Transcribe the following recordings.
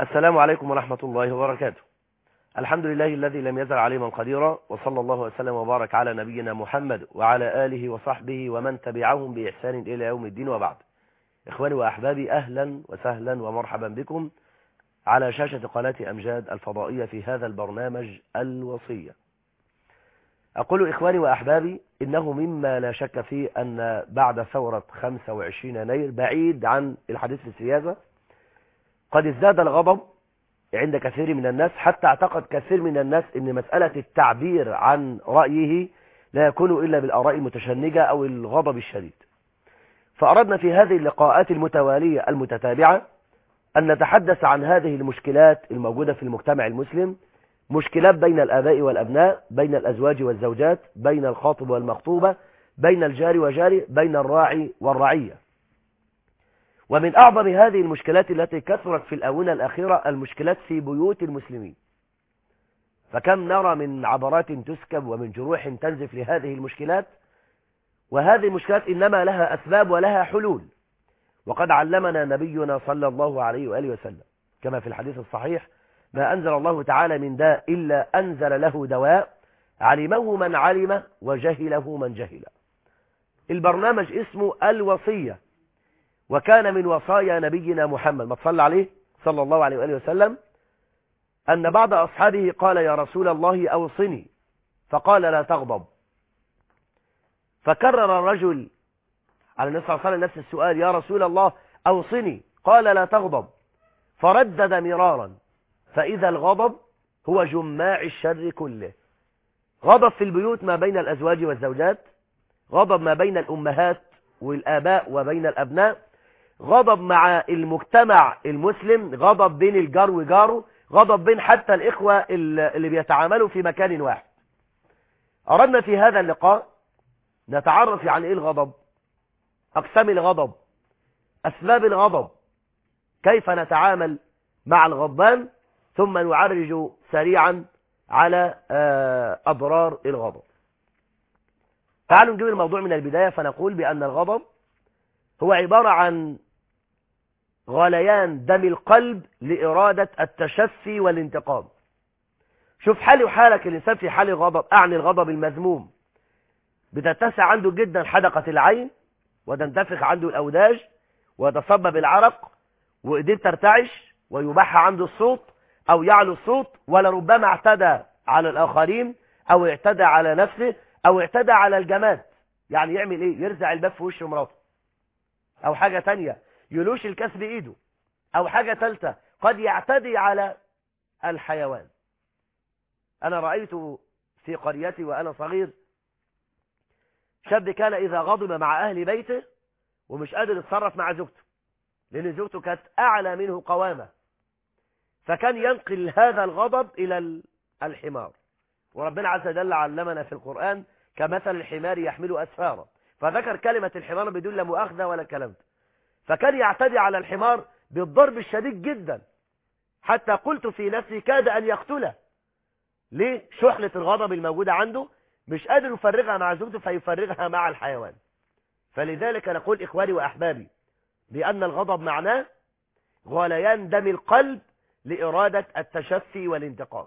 السلام عليكم ورحمة الله وبركاته الحمد لله الذي لم يزل عليما قديرا وصلى الله وسلم وبارك على نبينا محمد وعلى آله وصحبه ومن تبعهم بإحسان إلى يوم الدين وبعد إخواني وأحبابي أهلا وسهلا ومرحبا بكم على شاشة قناة أمجاد الفضائية في هذا البرنامج الوصية أقول إخواني وأحبابي إنه مما لا شك فيه أن بعد ثورة 25 يناير بعيد عن الحديث في السياسة قد ازداد الغضب عند كثير من الناس حتى اعتقد كثير من الناس ان مسألة التعبير عن رأيه لا يكون إلا بالآراء المتشنجة أو الغضب الشديد فأردنا في هذه اللقاءات المتوالية المتتابعة أن نتحدث عن هذه المشكلات الموجودة في المجتمع المسلم مشكلات بين الآباء والأبناء بين الأزواج والزوجات بين الخاطب والمخطوبة بين الجار وجاري بين الراعي والرعية ومن أعظم هذه المشكلات التي كثرت في الآونة الأخيرة المشكلات في بيوت المسلمين فكم نرى من عبرات تسكب ومن جروح تنزف لهذه المشكلات وهذه المشكلات إنما لها أسباب ولها حلول وقد علمنا نبينا صلى الله عليه وآله وسلم كما في الحديث الصحيح ما أنزل الله تعالى من داء إلا أنزل له دواء علمه من علم وجهله من جهل البرنامج اسمه الوصية وكان من وصايا نبينا محمد ما تصلى عليه صلى الله عليه وآله وسلم أن بعض أصحابه قال يا رسول الله أوصني فقال لا تغضب فكرر الرجل على النبي صلى الله عليه وسلم نفس السؤال يا رسول الله أوصني قال لا تغضب فردد مرارا فإذا الغضب هو جماع الشر كله غضب في البيوت ما بين الأزواج والزوجات غضب ما بين الأمهات والآباء وبين الأبناء غضب مع المجتمع المسلم غضب بين الجار وجاره غضب بين حتى الإخوة اللي بيتعاملوا في مكان واحد أردنا في هذا اللقاء نتعرف عن إيه الغضب أقسام الغضب أسباب الغضب كيف نتعامل مع الغضبان ثم نعرج سريعا على أضرار الغضب تعالوا نجيب الموضوع من البداية فنقول بأن الغضب هو عبارة عن غليان دم القلب لإرادة التشفي والانتقام شوف حالي وحالك الإنسان في حال الغضب أعني الغضب المذموم بتتسع عنده جدا حدقة العين وتنتفخ عنده الأوداج ويتصبب العرق وإيديه ترتعش ويبح عنده الصوت أو يعلو الصوت ولربما اعتدى على الآخرين أو اعتدى على نفسه أو اعتدى على الجماد يعني يعمل إيه يرزع الباب في وش مراته أو حاجة تانية يلوش الكاس بإيده أو حاجة ثالثة قد يعتدي على الحيوان أنا رأيت في قريتي وأنا صغير شاب كان إذا غضب مع أهل بيته ومش قادر يتصرف مع زوجته لأن زوجته كانت أعلى منه قوامة فكان ينقل هذا الغضب إلى الحمار وربنا عز وجل علمنا في القرآن كمثل الحمار يحمل أسفارا فذكر كلمة الحمار بدون لا مؤاخذة ولا كلام فكان يعتدي على الحمار بالضرب الشديد جدا حتى قلت في نفسي كاد أن يقتله ليه شحنة الغضب الموجودة عنده مش قادر يفرغها مع زوجته فيفرغها مع الحيوان فلذلك نقول إخواني وأحبابي بأن الغضب معناه غليان دم القلب لإرادة التشفي والانتقام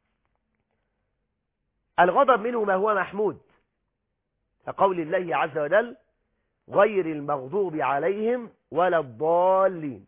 الغضب منه ما هو محمود كقول الله عز وجل غير المغضوب عليهم ولا الضالين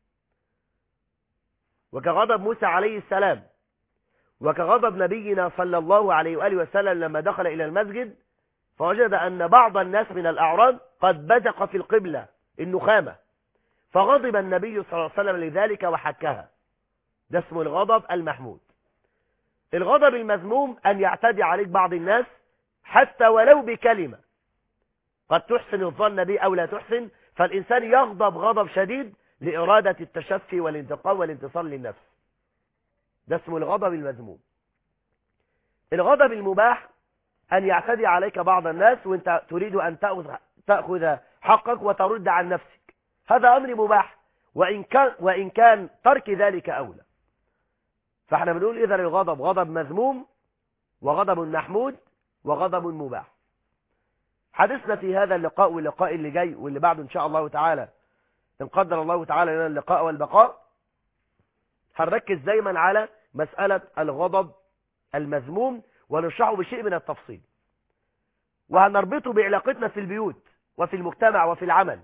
وكغضب موسى عليه السلام وكغضب نبينا صلى الله عليه وآله وسلم لما دخل إلى المسجد فوجد أن بعض الناس من الأعراب قد بزق في القبلة النخامة فغضب النبي صلى الله عليه وسلم لذلك وحكها ده اسمه الغضب المحمود الغضب المذموم أن يعتدي عليك بعض الناس حتى ولو بكلمة قد تحسن الظن به أو لا تحسن فالإنسان يغضب غضب شديد لإرادة التشفي والانتقام والانتصار للنفس ده اسمه الغضب المذموم الغضب المباح أن يعتدي عليك بعض الناس وانت تريد أن تأخذ حقك وترد عن نفسك هذا أمر مباح وإن كان, وإن كان ترك ذلك أولى فاحنا بنقول إذا الغضب غضب مذموم وغضب محمود وغضب مباح حديثنا في هذا اللقاء واللقاء اللي جاي واللي بعده إن شاء الله تعالى إن قدر الله تعالى لنا اللقاء والبقاء هنركز دايما على مسألة الغضب المذموم ونشرحه بشيء من التفصيل وهنربطه بعلاقتنا في البيوت وفي المجتمع وفي العمل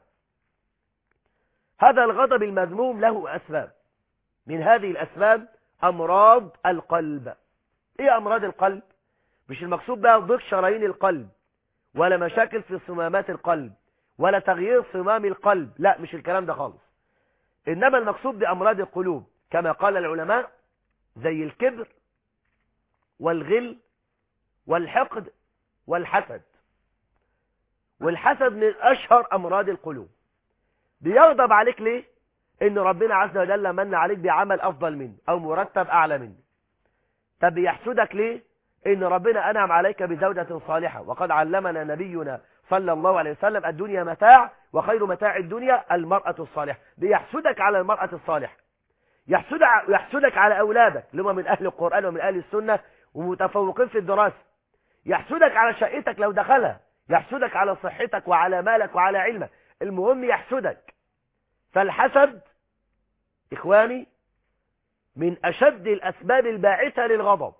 هذا الغضب المذموم له أسباب من هذه الأسباب أمراض القلب إيه أمراض القلب؟ مش المقصود بها ضيق شرايين القلب ولا مشاكل في صمامات القلب ولا تغيير صمام القلب لا مش الكلام ده خالص إنما المقصود بأمراض القلوب كما قال العلماء زي الكبر والغل والحقد والحسد والحسد من أشهر أمراض القلوب بيغضب عليك ليه إن ربنا عز وجل من عليك بعمل أفضل منه أو مرتب أعلى منه طب يحسدك ليه إن ربنا أنعم عليك بزوجة صالحة وقد علمنا نبينا صلى الله عليه وسلم الدنيا متاع وخير متاع الدنيا المرأة الصالحة بيحسدك على المرأة الصالحة يحسدك, يحسدك على أولادك لما من أهل القرآن ومن أهل السنة ومتفوقين في الدراسة يحسدك على شقتك لو دخلها يحسدك على صحتك وعلى مالك وعلى علمك المهم يحسدك فالحسد إخواني من أشد الأسباب الباعثة للغضب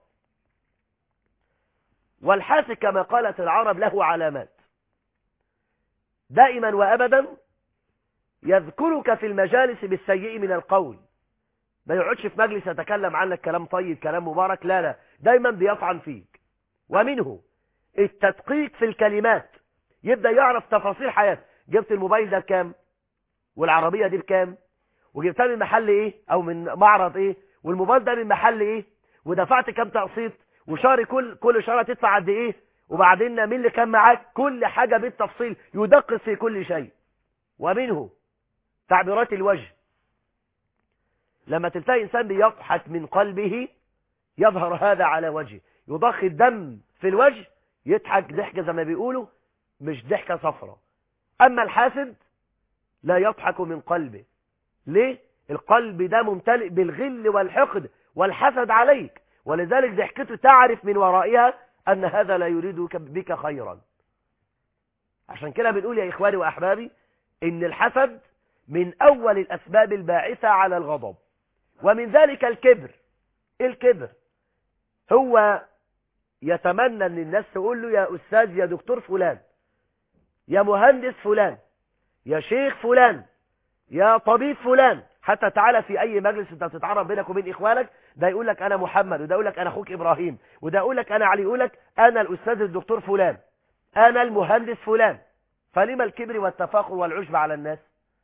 والحاسد كما قالت العرب له علامات دائما وأبدا يذكرك في المجالس بالسيء من القول ما يقعدش في مجلس يتكلم عنك كلام طيب كلام مبارك لا لا دايما بيطعن فيك ومنه التدقيق في الكلمات يبدأ يعرف تفاصيل حياتك جبت الموبايل ده بكام والعربية دي بكام وجبتها من محل ايه او من معرض ايه والموبايل ده من محل ايه ودفعت كام تقسيط وشهر كل كل شهر هتدفع قد ايه وبعدين مين اللي كان معاك كل حاجة بالتفصيل يدقق في كل شيء ومنه تعبيرات الوجه لما تلتقي انسان بيضحك من قلبه يظهر هذا على وجهه يضخ الدم في الوجه يضحك ضحكة زي ما بيقولوا مش ضحكة صفرة اما الحاسد لا يضحك من قلبه ليه القلب ده ممتلئ بالغل والحقد والحسد عليك ولذلك ضحكته تعرف من ورائها أن هذا لا يريد بك خيرا عشان كده بنقول يا إخواني وأحبابي إن الحسد من أول الأسباب الباعثة على الغضب ومن ذلك الكبر الكبر هو يتمنى أن الناس تقول له يا أستاذ يا دكتور فلان يا مهندس فلان يا شيخ فلان يا طبيب فلان حتى تعالى في اي مجلس انت بتتعرف بينك وبين اخوانك ده يقول لك انا محمد وده يقول لك انا اخوك ابراهيم وده يقول لك انا علي يقول لك انا الاستاذ الدكتور فلان انا المهندس فلان فلما الكبر والتفاخر والعجب على الناس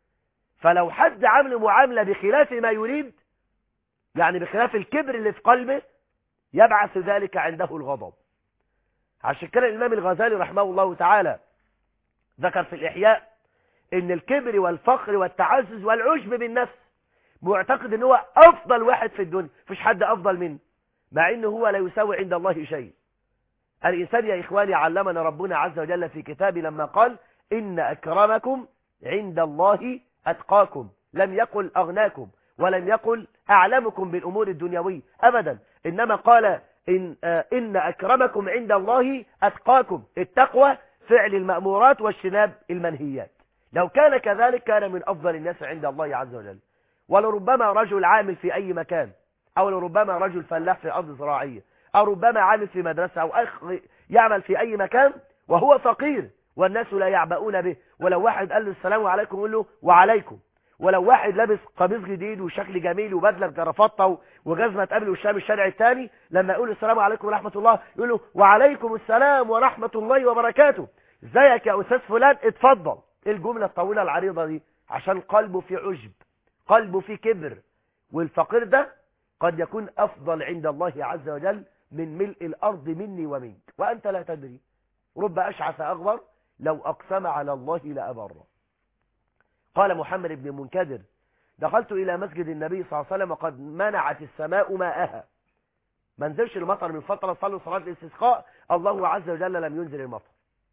فلو حد عمل معاملة بخلاف ما يريد يعني بخلاف الكبر اللي في قلبه يبعث ذلك عنده الغضب عشان كده الامام الغزالي رحمه الله تعالى ذكر في الاحياء ان الكبر والفخر والتعزز والعجب بالنفس معتقد ان هو افضل واحد في الدنيا مفيش حد افضل منه مع انه هو لا يساوي عند الله شيء الانسان يا اخواني علمنا ربنا عز وجل في كتابه لما قال ان اكرمكم عند الله اتقاكم لم يقل اغناكم ولم يقل اعلمكم بالامور الدنيويه ابدا انما قال إن, آه إن أكرمكم عند الله أتقاكم التقوى فعل المأمورات واجتناب المنهيات لو كان كذلك كان من أفضل الناس عند الله عز وجل ولربما رجل عامل في أي مكان أو لربما رجل فلاح في أرض زراعية أو ربما عامل في مدرسة أو أخ يعمل في أي مكان وهو فقير والناس لا يعبؤون به ولو واحد قال له السلام عليكم يقول له وعليكم ولو واحد لابس قميص جديد وشكل جميل وبدله بجرافطه وجزمه تقابل وشام الشارع الثاني لما يقول السلام عليكم ورحمه الله يقول له وعليكم السلام ورحمه الله وبركاته ازيك يا استاذ فلان اتفضل الجمله الطويله العريضه دي عشان قلبه في عجب قلبه في كبر والفقير ده قد يكون افضل عند الله عز وجل من ملء الارض مني ومنك وانت لا تدري رب اشعث اغبر لو اقسم على الله لابره قال محمد بن منكدر دخلت إلى مسجد النبي صلى الله عليه وسلم وقد منعت السماء ماءها ما نزلش المطر من فترة صلوا صلاة الاستسقاء الله عز وجل لم ينزل المطر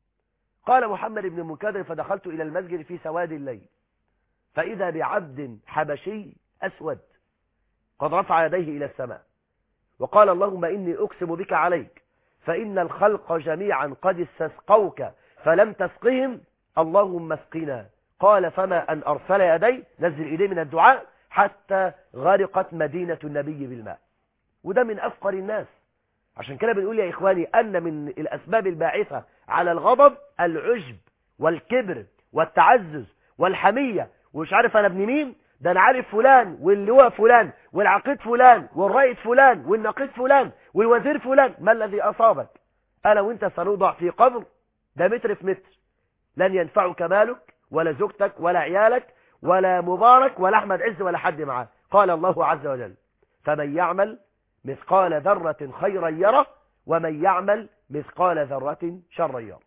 قال محمد بن منكدر فدخلت إلى المسجد في سواد الليل فإذا بعبد حبشي أسود قد رفع يديه إلى السماء وقال اللهم إني أقسم بك عليك فإن الخلق جميعا قد استسقوك فلم تسقهم اللهم اسقنا قال فما أن أرسل يدي نزل إليه من الدعاء حتى غرقت مدينة النبي بالماء وده من أفقر الناس عشان كده بنقول يا إخواني أن من الأسباب الباعثة على الغضب العجب والكبر والتعزز والحمية ومش عارف أنا ابن مين ده أنا عارف فلان واللواء فلان والعقيد فلان والرائد فلان والنقيد فلان والوزير فلان ما الذي أصابك أنا وانت سنوضع في قبر ده متر في متر لن ينفعك مالك ولا زوجتك ولا عيالك ولا مبارك ولا أحمد عز ولا حد معاه قال الله عز وجل فمن يعمل مثقال ذرة خيرا يره ومن يعمل مثقال ذرة شرا يره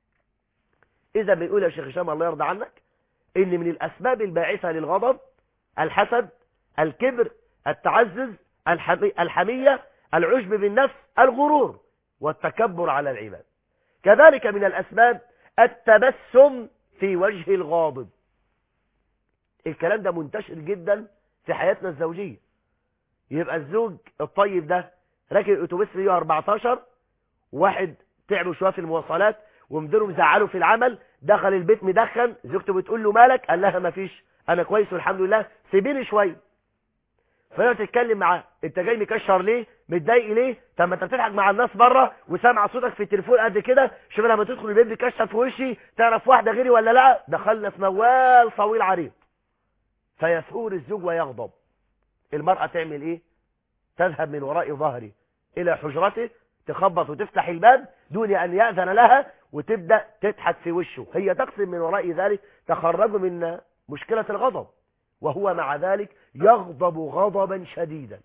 إذا بنقول يا شيخ هشام الله يرضى عنك إن من الأسباب الباعثة للغضب الحسد الكبر التعزز الحمية العجب بالنفس الغرور والتكبر على العباد كذلك من الأسباب التبسم في وجه الغاضب الكلام ده منتشر جدا في حياتنا الزوجية يبقى الزوج الطيب ده راكب الاتوبيس في 14 واحد تعبوا شويه في المواصلات ومديره مزعله في العمل دخل البيت مدخن زوجته بتقول له مالك قال لها مفيش انا كويس والحمد لله سيبيني شويه فهي تتكلم معاه انت جاي مكشر ليه متضايق ليه طب ما انت بتضحك مع الناس بره وسامع صوتك في التليفون قد كده شوف لما تدخل البيت بيكشف في وشي تعرف واحده غيري ولا لا دخلنا في موال طويل عريض فيثور الزوج ويغضب المرأة تعمل ايه تذهب من وراء ظهري الى حجرته تخبط وتفتح الباب دون ان يأذن لها وتبدأ تضحك في وشه هي تقصد من وراء ذلك تخرج من مشكلة الغضب وهو مع ذلك يغضب غضبا شديدا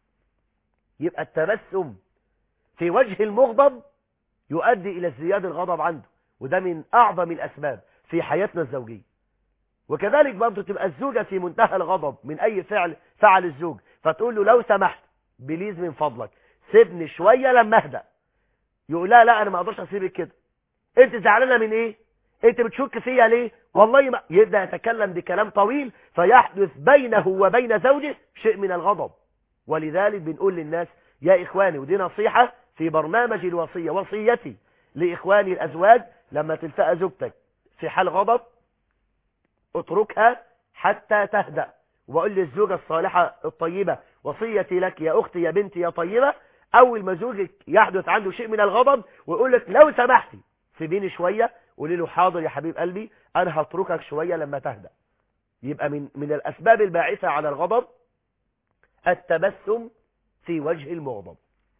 يبقى التبسم في وجه المغضب يؤدي إلى ازدياد الغضب عنده وده من أعظم الأسباب في حياتنا الزوجية وكذلك برضه تبقى الزوجة في منتهى الغضب من أي فعل فعل الزوج فتقول له لو سمحت بليز من فضلك سيبني شوية لما اهدى يقول لا لا أنا ما أقدرش أسيبك كده أنت زعلانة من إيه أنت بتشك فيا ليه والله ما يبدأ يتكلم بكلام طويل فيحدث بينه وبين زوجه شيء من الغضب ولذلك بنقول للناس يا إخواني ودي نصيحة في برنامج الوصية وصيتي لإخواني الأزواج لما تلتقى زوجتك في حال غضب اتركها حتى تهدأ وقول للزوجة الصالحة الطيبة وصيتي لك يا أختي يا بنتي يا طيبة أول ما زوجك يحدث عنده شيء من الغضب ويقول لك لو سمحتي سيبيني شوية قولي له حاضر يا حبيب قلبي أنا هتركك شوية لما تهدأ يبقى من, من الأسباب الباعثة على الغضب التبسم في وجه المغضب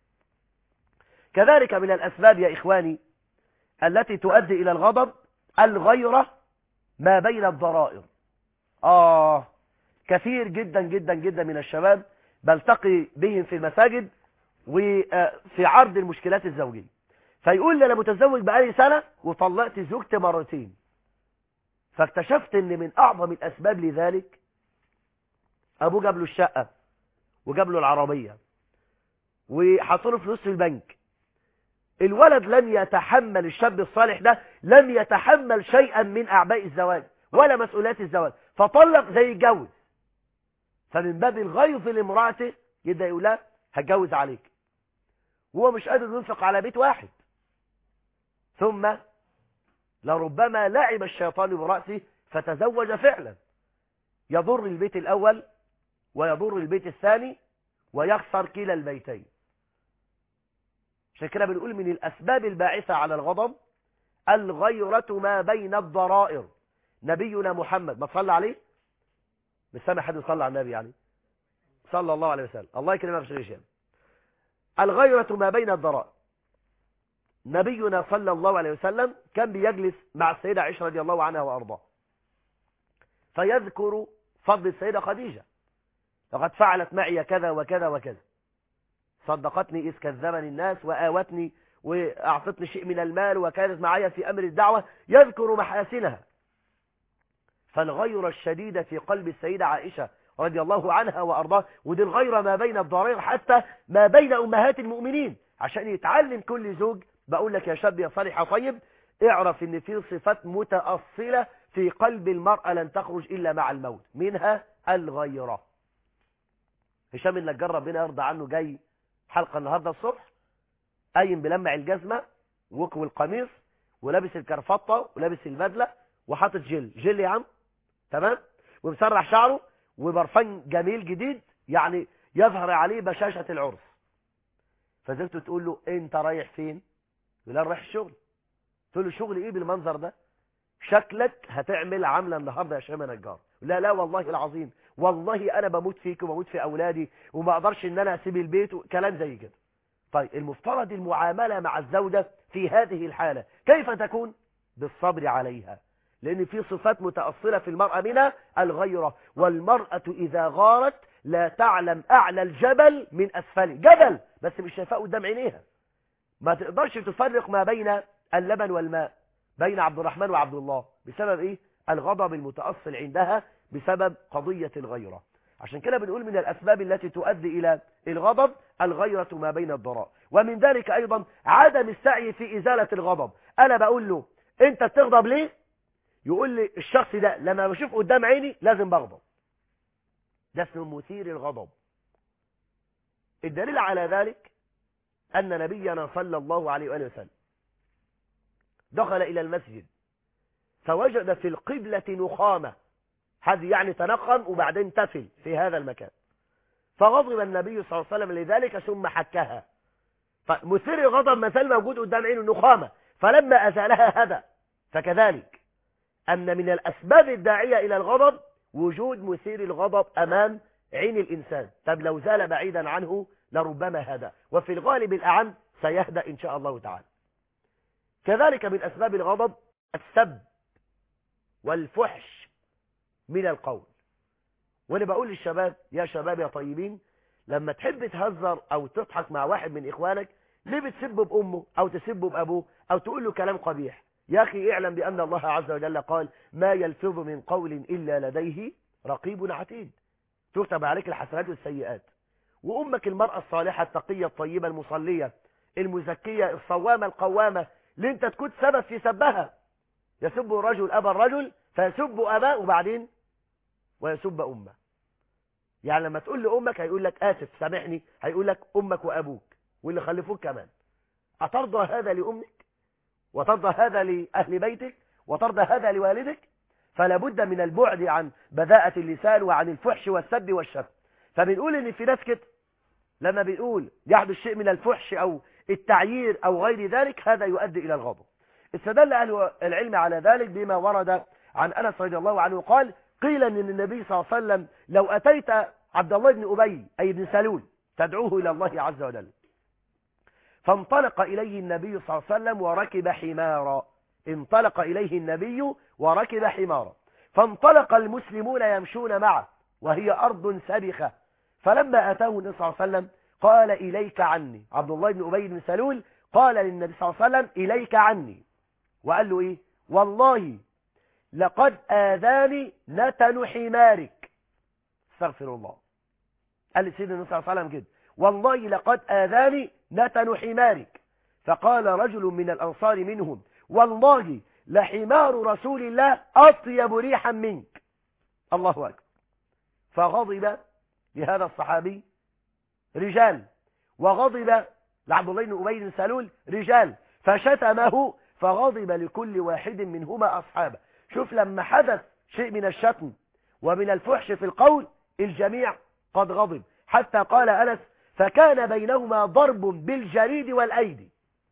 كذلك من الأسباب يا إخواني التي تؤدي إلى الغضب الغيرة ما بين الضرائر آه كثير جدا جدا جدا من الشباب بلتقي بهم في المساجد وفي عرض المشكلات الزوجية فيقول لي أنا متزوج بقالي سنة وطلقت زوجتي مرتين فاكتشفت ان من اعظم الاسباب لذلك ابوه جاب له الشقة وجاب له العربية وحط له فلوس في البنك الولد لم يتحمل الشاب الصالح ده لم يتحمل شيئا من اعباء الزواج ولا مسؤوليات الزواج فطلق زي يتجوز فمن باب الغيظ لامراته يبدا يقول لها هتجوز عليك وهو مش قادر ينفق على بيت واحد ثم لربما لعب الشيطان برأسه فتزوج فعلا يضر البيت الأول ويضر البيت الثاني ويخسر كلا البيتين عشان كده بنقول من الأسباب الباعثة على الغضب الغيرة ما بين الضرائر نبينا محمد ما صلى عليه مش سامع حد يصلي على النبي يعني صلى الله عليه وسلم الله يكرمك في شيء الغيرة ما بين الضرائر نبينا صلى الله عليه وسلم كان بيجلس مع السيدة عائشة رضي الله عنها وأرضاه فيذكر فضل السيدة خديجة لقد فعلت معي كذا وكذا وكذا صدقتني إذ كذبني الناس وآوتني وأعطتني شيء من المال وكانت معي في أمر الدعوة يذكر محاسنها فالغيرة الشديدة في قلب السيدة عائشة رضي الله عنها وأرضاه ودي الغيرة ما بين الضرير حتى ما بين أمهات المؤمنين عشان يتعلم كل زوج بقول لك يا شاب يا صالح طيب اعرف ان في صفات متأصلة في قلب المرأة لن تخرج إلا مع الموت منها الغيرة هشام النجار ربنا يرضى عنه جاي حلقة النهاردة الصبح قايم بلمع الجزمة وكوي القميص ولابس الكرفطة ولابس البدلة وحاطط جل جل يا عم تمام ومسرح شعره وبرفان جميل جديد يعني يظهر عليه بشاشة العرس فزوجته تقول له انت رايح فين يقول لها رايح الشغل تقول له شغل ايه بالمنظر ده شكلك هتعمل عامله النهارده يا شيماء نجار لا لا والله العظيم والله انا بموت فيك وبموت في اولادي وما اقدرش ان انا اسيب البيت كلام زي كده طيب المفترض المعامله مع الزوجه في هذه الحاله كيف تكون بالصبر عليها لان في صفات متاصله في المراه منها الغيره والمراه اذا غارت لا تعلم اعلى الجبل من اسفله جبل بس مش شايفاه قدام عينيها ما تقدرش تفرق ما بين اللبن والماء بين عبد الرحمن وعبد الله بسبب ايه الغضب المتأصل عندها بسبب قضية الغيرة عشان كده بنقول من الأسباب التي تؤدي إلى الغضب الغيرة ما بين الضراء ومن ذلك أيضا عدم السعي في إزالة الغضب أنا بقول له أنت بتغضب ليه يقول لي الشخص ده لما بشوف قدام عيني لازم بغضب ده اسمه مثير الغضب الدليل على ذلك أن نبينا صلى الله عليه وآله وسلم دخل إلى المسجد فوجد في القبلة نخامة هذه يعني تنقم وبعدين تفل في هذا المكان فغضب النبي صلى الله عليه وسلم لذلك ثم حكها فمثير الغضب مثل موجود قدام عينه النخامة فلما أزالها هذا فكذلك أن من الأسباب الداعية إلى الغضب وجود مثير الغضب أمام عين الإنسان طب لو زال بعيدا عنه لربما هدى وفي الغالب الأعم سيهدى إن شاء الله تعالى كذلك من أسباب الغضب السب والفحش من القول وانا بقول للشباب يا شباب يا طيبين لما تحب تهزر او تضحك مع واحد من اخوانك ليه بتسبه بامه او تسبه بابوه او تقول له كلام قبيح يا اخي اعلم بان الله عز وجل قال ما يلفظ من قول الا لديه رقيب عتيد تكتب عليك الحسنات والسيئات وامك المرأة الصالحة التقية الطيبة المصلية المزكية الصوامة القوامة اللي انت تكون سبب في سبها يسب الرجل أبا الرجل فيسب أباه وبعدين ويسب أمه يعني لما تقول لأمك هيقول لك آسف سامحني هيقول لك أمك وأبوك واللي خلفوك كمان أترضى هذا لأمك وترضى هذا لأهل بيتك وترضى هذا لوالدك فلا بد من البعد عن بذاءة اللسان وعن الفحش والسب والشر فبنقول ان في ناس كده لما بنقول يحدث شيء من الفحش او التعيير او غير ذلك هذا يؤدي الى الغضب استدل أهل العلم على ذلك بما ورد عن أنس رضي الله عنه قال قيل أن النبي صلى الله عليه وسلم لو أتيت عبد الله بن أبي أي ابن سلول تدعوه إلى الله عز وجل فانطلق إليه النبي صلى الله عليه وسلم وركب حمارا انطلق إليه النبي وركب حمارا فانطلق المسلمون يمشون معه وهي أرض سبخة فلما أتاه النبي صلى الله عليه وسلم قال إليك عني عبد الله بن أبي بن سلول قال للنبي صلى الله عليه وسلم إليك عني وقال له إيه والله لقد آذاني نتن حمارك استغفر الله قال لسيدنا النبي صلى الله عليه وسلم كده والله لقد آذاني نتن حمارك فقال رجل من الأنصار منهم والله لحمار رسول الله أطيب ريحا منك الله أكبر فغضب لهذا الصحابي رجال وغضب لعبد الله بن أبي بن سلول رجال فشتمه فغضب لكل واحد منهما أصحابه شوف لما حدث شيء من الشتم ومن الفحش في القول الجميع قد غضب حتى قال أنس فكان بينهما ضرب بالجريد والأيدي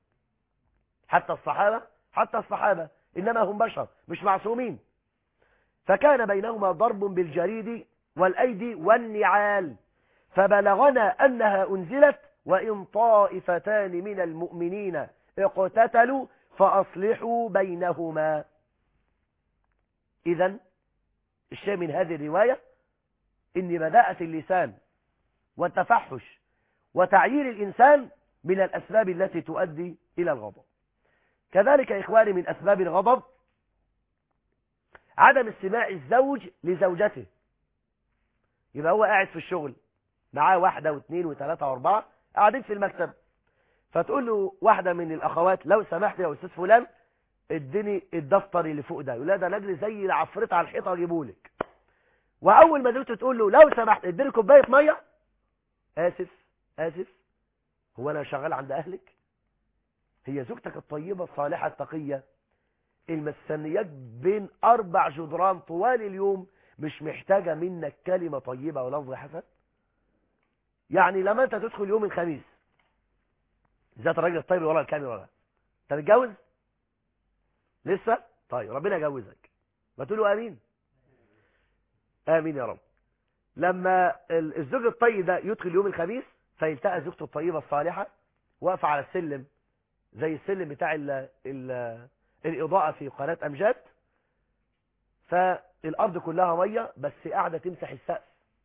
حتى الصحابة حتى الصحابة إنما هم بشر مش معصومين فكان بينهما ضرب بالجريد والأيدي والنعال فبلغنا أنها أنزلت وإن طائفتان من المؤمنين اقتتلوا فأصلحوا بينهما إذا الشيء من هذه الرواية إن بداءة اللسان والتفحش وتعيير الإنسان من الأسباب التي تؤدي إلى الغضب كذلك إخواني من أسباب الغضب عدم استماع الزوج لزوجته يبقى هو قاعد في الشغل معاه واحدة واثنين وثلاثة واربعة قاعدين في المكتب فتقول له واحدة من الأخوات لو سمحت يا أستاذ فلان اديني الدفتر اللي فوق ده يقول لها ده نجري زي العفريت على الحيطة اجيبهولك وأول ما زوجته تقول له لو سمحت اديني كوباية مية آسف آسف هو أنا شغال عند أهلك هي زوجتك الطيبة الصالحة التقية المستنيات بين أربع جدران طوال اليوم مش محتاجة منك كلمة طيبة ولفظ حسن يعني لما انت تدخل يوم الخميس ذات الراجل الطيب ولا الكامل ولا انت متجوز لسه طيب ربنا يجوزك ما تقولوا امين امين يا رب لما الزوج الطيب ده يدخل يوم الخميس فيلتقى زوجته الطيبة الصالحة واقفة على السلم زي السلم بتاع ال ال الإضاءة في قناة أمجاد فالأرض كلها مية بس قاعدة تمسح السقف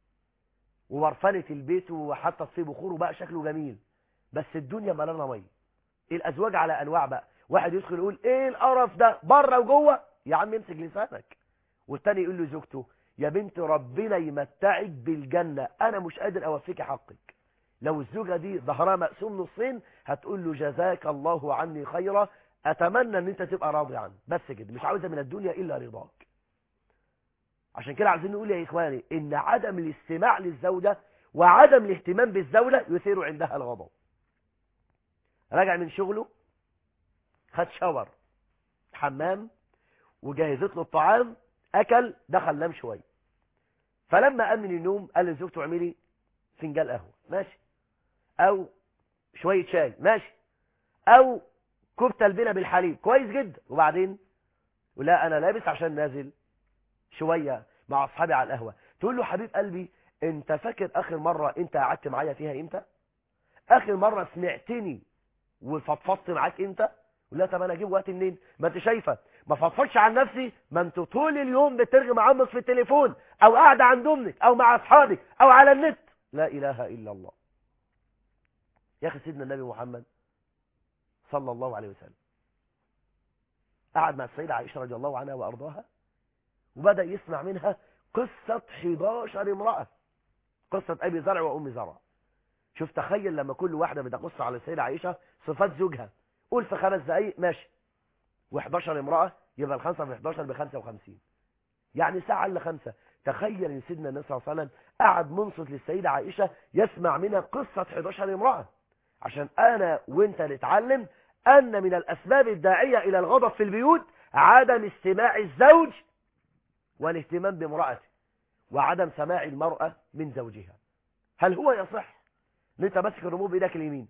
وورفنة البيت وحتى فيه بخور وبقى شكله جميل بس الدنيا ملانة مية الأزواج على أنواع بقى واحد يدخل يقول ايه القرف ده بره وجوه يا عم امسك لسانك والتاني يقول له زوجته يا بنت ربنا يمتعك بالجنة انا مش قادر اوفيك حقك لو الزوجة دي ظهرها مقسوم نصين هتقول له جزاك الله عني خيرا اتمنى ان انت تبقى راضي عنه بس كده مش عاوزة من الدنيا الا رضاك عشان كده عايزين نقول يا اخواني ان عدم الاستماع للزوجة وعدم الاهتمام بالزوجة يثير عندها الغضب راجع من شغله خد شاور حمام وجهزت له الطعام اكل دخل نام شويه فلما قام من النوم قال لزوجته اعملي فنجان قهوه ماشي او شويه شاي ماشي او كفته البنه بالحليب كويس جدا وبعدين ولا انا لابس عشان نازل شويه مع اصحابي على القهوه تقول له حبيب قلبي انت فاكر اخر مره انت قعدت معايا فيها امتى اخر مره سمعتني وفضفضت معاك امتى لا طب انا اجيب وقت منين ما انت شايفه ما فضفضش عن نفسي ما انت طول اليوم بترغي مع امك في التليفون او قاعده عند امك او مع اصحابك او على النت لا اله الا الله يا اخي سيدنا النبي محمد صلى الله عليه وسلم قعد مع السيدة عائشة رضي الله عنها وأرضاها وبدأ يسمع منها قصة 11 امرأة قصة أبي زرع وأم زرع شوف تخيل لما كل واحدة بتقص على السيدة عائشة صفات زوجها قول في خمس دقايق ماشي و11 امرأة يبقى الخمسة في 11 ب 55 يعني ساعة الا خمسة تخيل ان سيدنا النبي صلى الله عليه وسلم قعد منصت للسيدة عائشة يسمع منها قصة 11 امرأة عشان انا وانت نتعلم ان من الاسباب الداعية الى الغضب في البيوت عدم استماع الزوج والاهتمام بامرأته وعدم سماع المرأة من زوجها هل هو يصح ان انت ماسك الرموز بايدك اليمين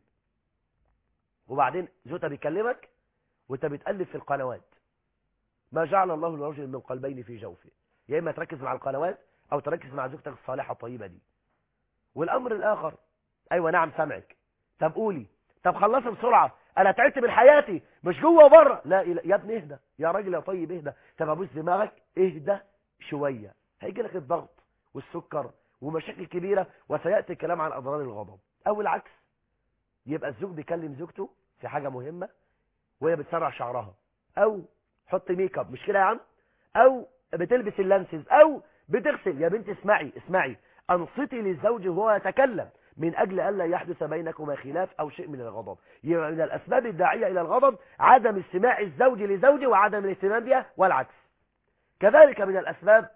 وبعدين زوجتها بيكلمك وانت بتقلب في القنوات ما جعل الله لرجل من قلبين في جوفه يا اما تركز مع القنوات او تركز مع زوجتك الصالحه الطيبه دي والامر الاخر ايوه نعم سامعك طب قولي طب خلصي بسرعه انا تعبت من حياتي مش جوه وبره لا يا ابني اهدى يا راجل يا طيب اهدى طب ابوس دماغك اهدى شويه هيجي لك الضغط والسكر ومشاكل كبيره وسياتي الكلام عن اضرار الغضب او العكس يبقى الزوج بيكلم زوجته في حاجه مهمه وهي بتسرع شعرها او حط ميك اب مش كده يا عم او بتلبس اللانسز او بتغسل يا بنت اسمعي اسمعي انصتي للزوج وهو يتكلم من اجل الا يحدث بينكما خلاف او شيء من الغضب يبقى من الاسباب الداعيه الى الغضب عدم استماع الزوج لزوجه وعدم الاهتمام بها والعكس كذلك من الاسباب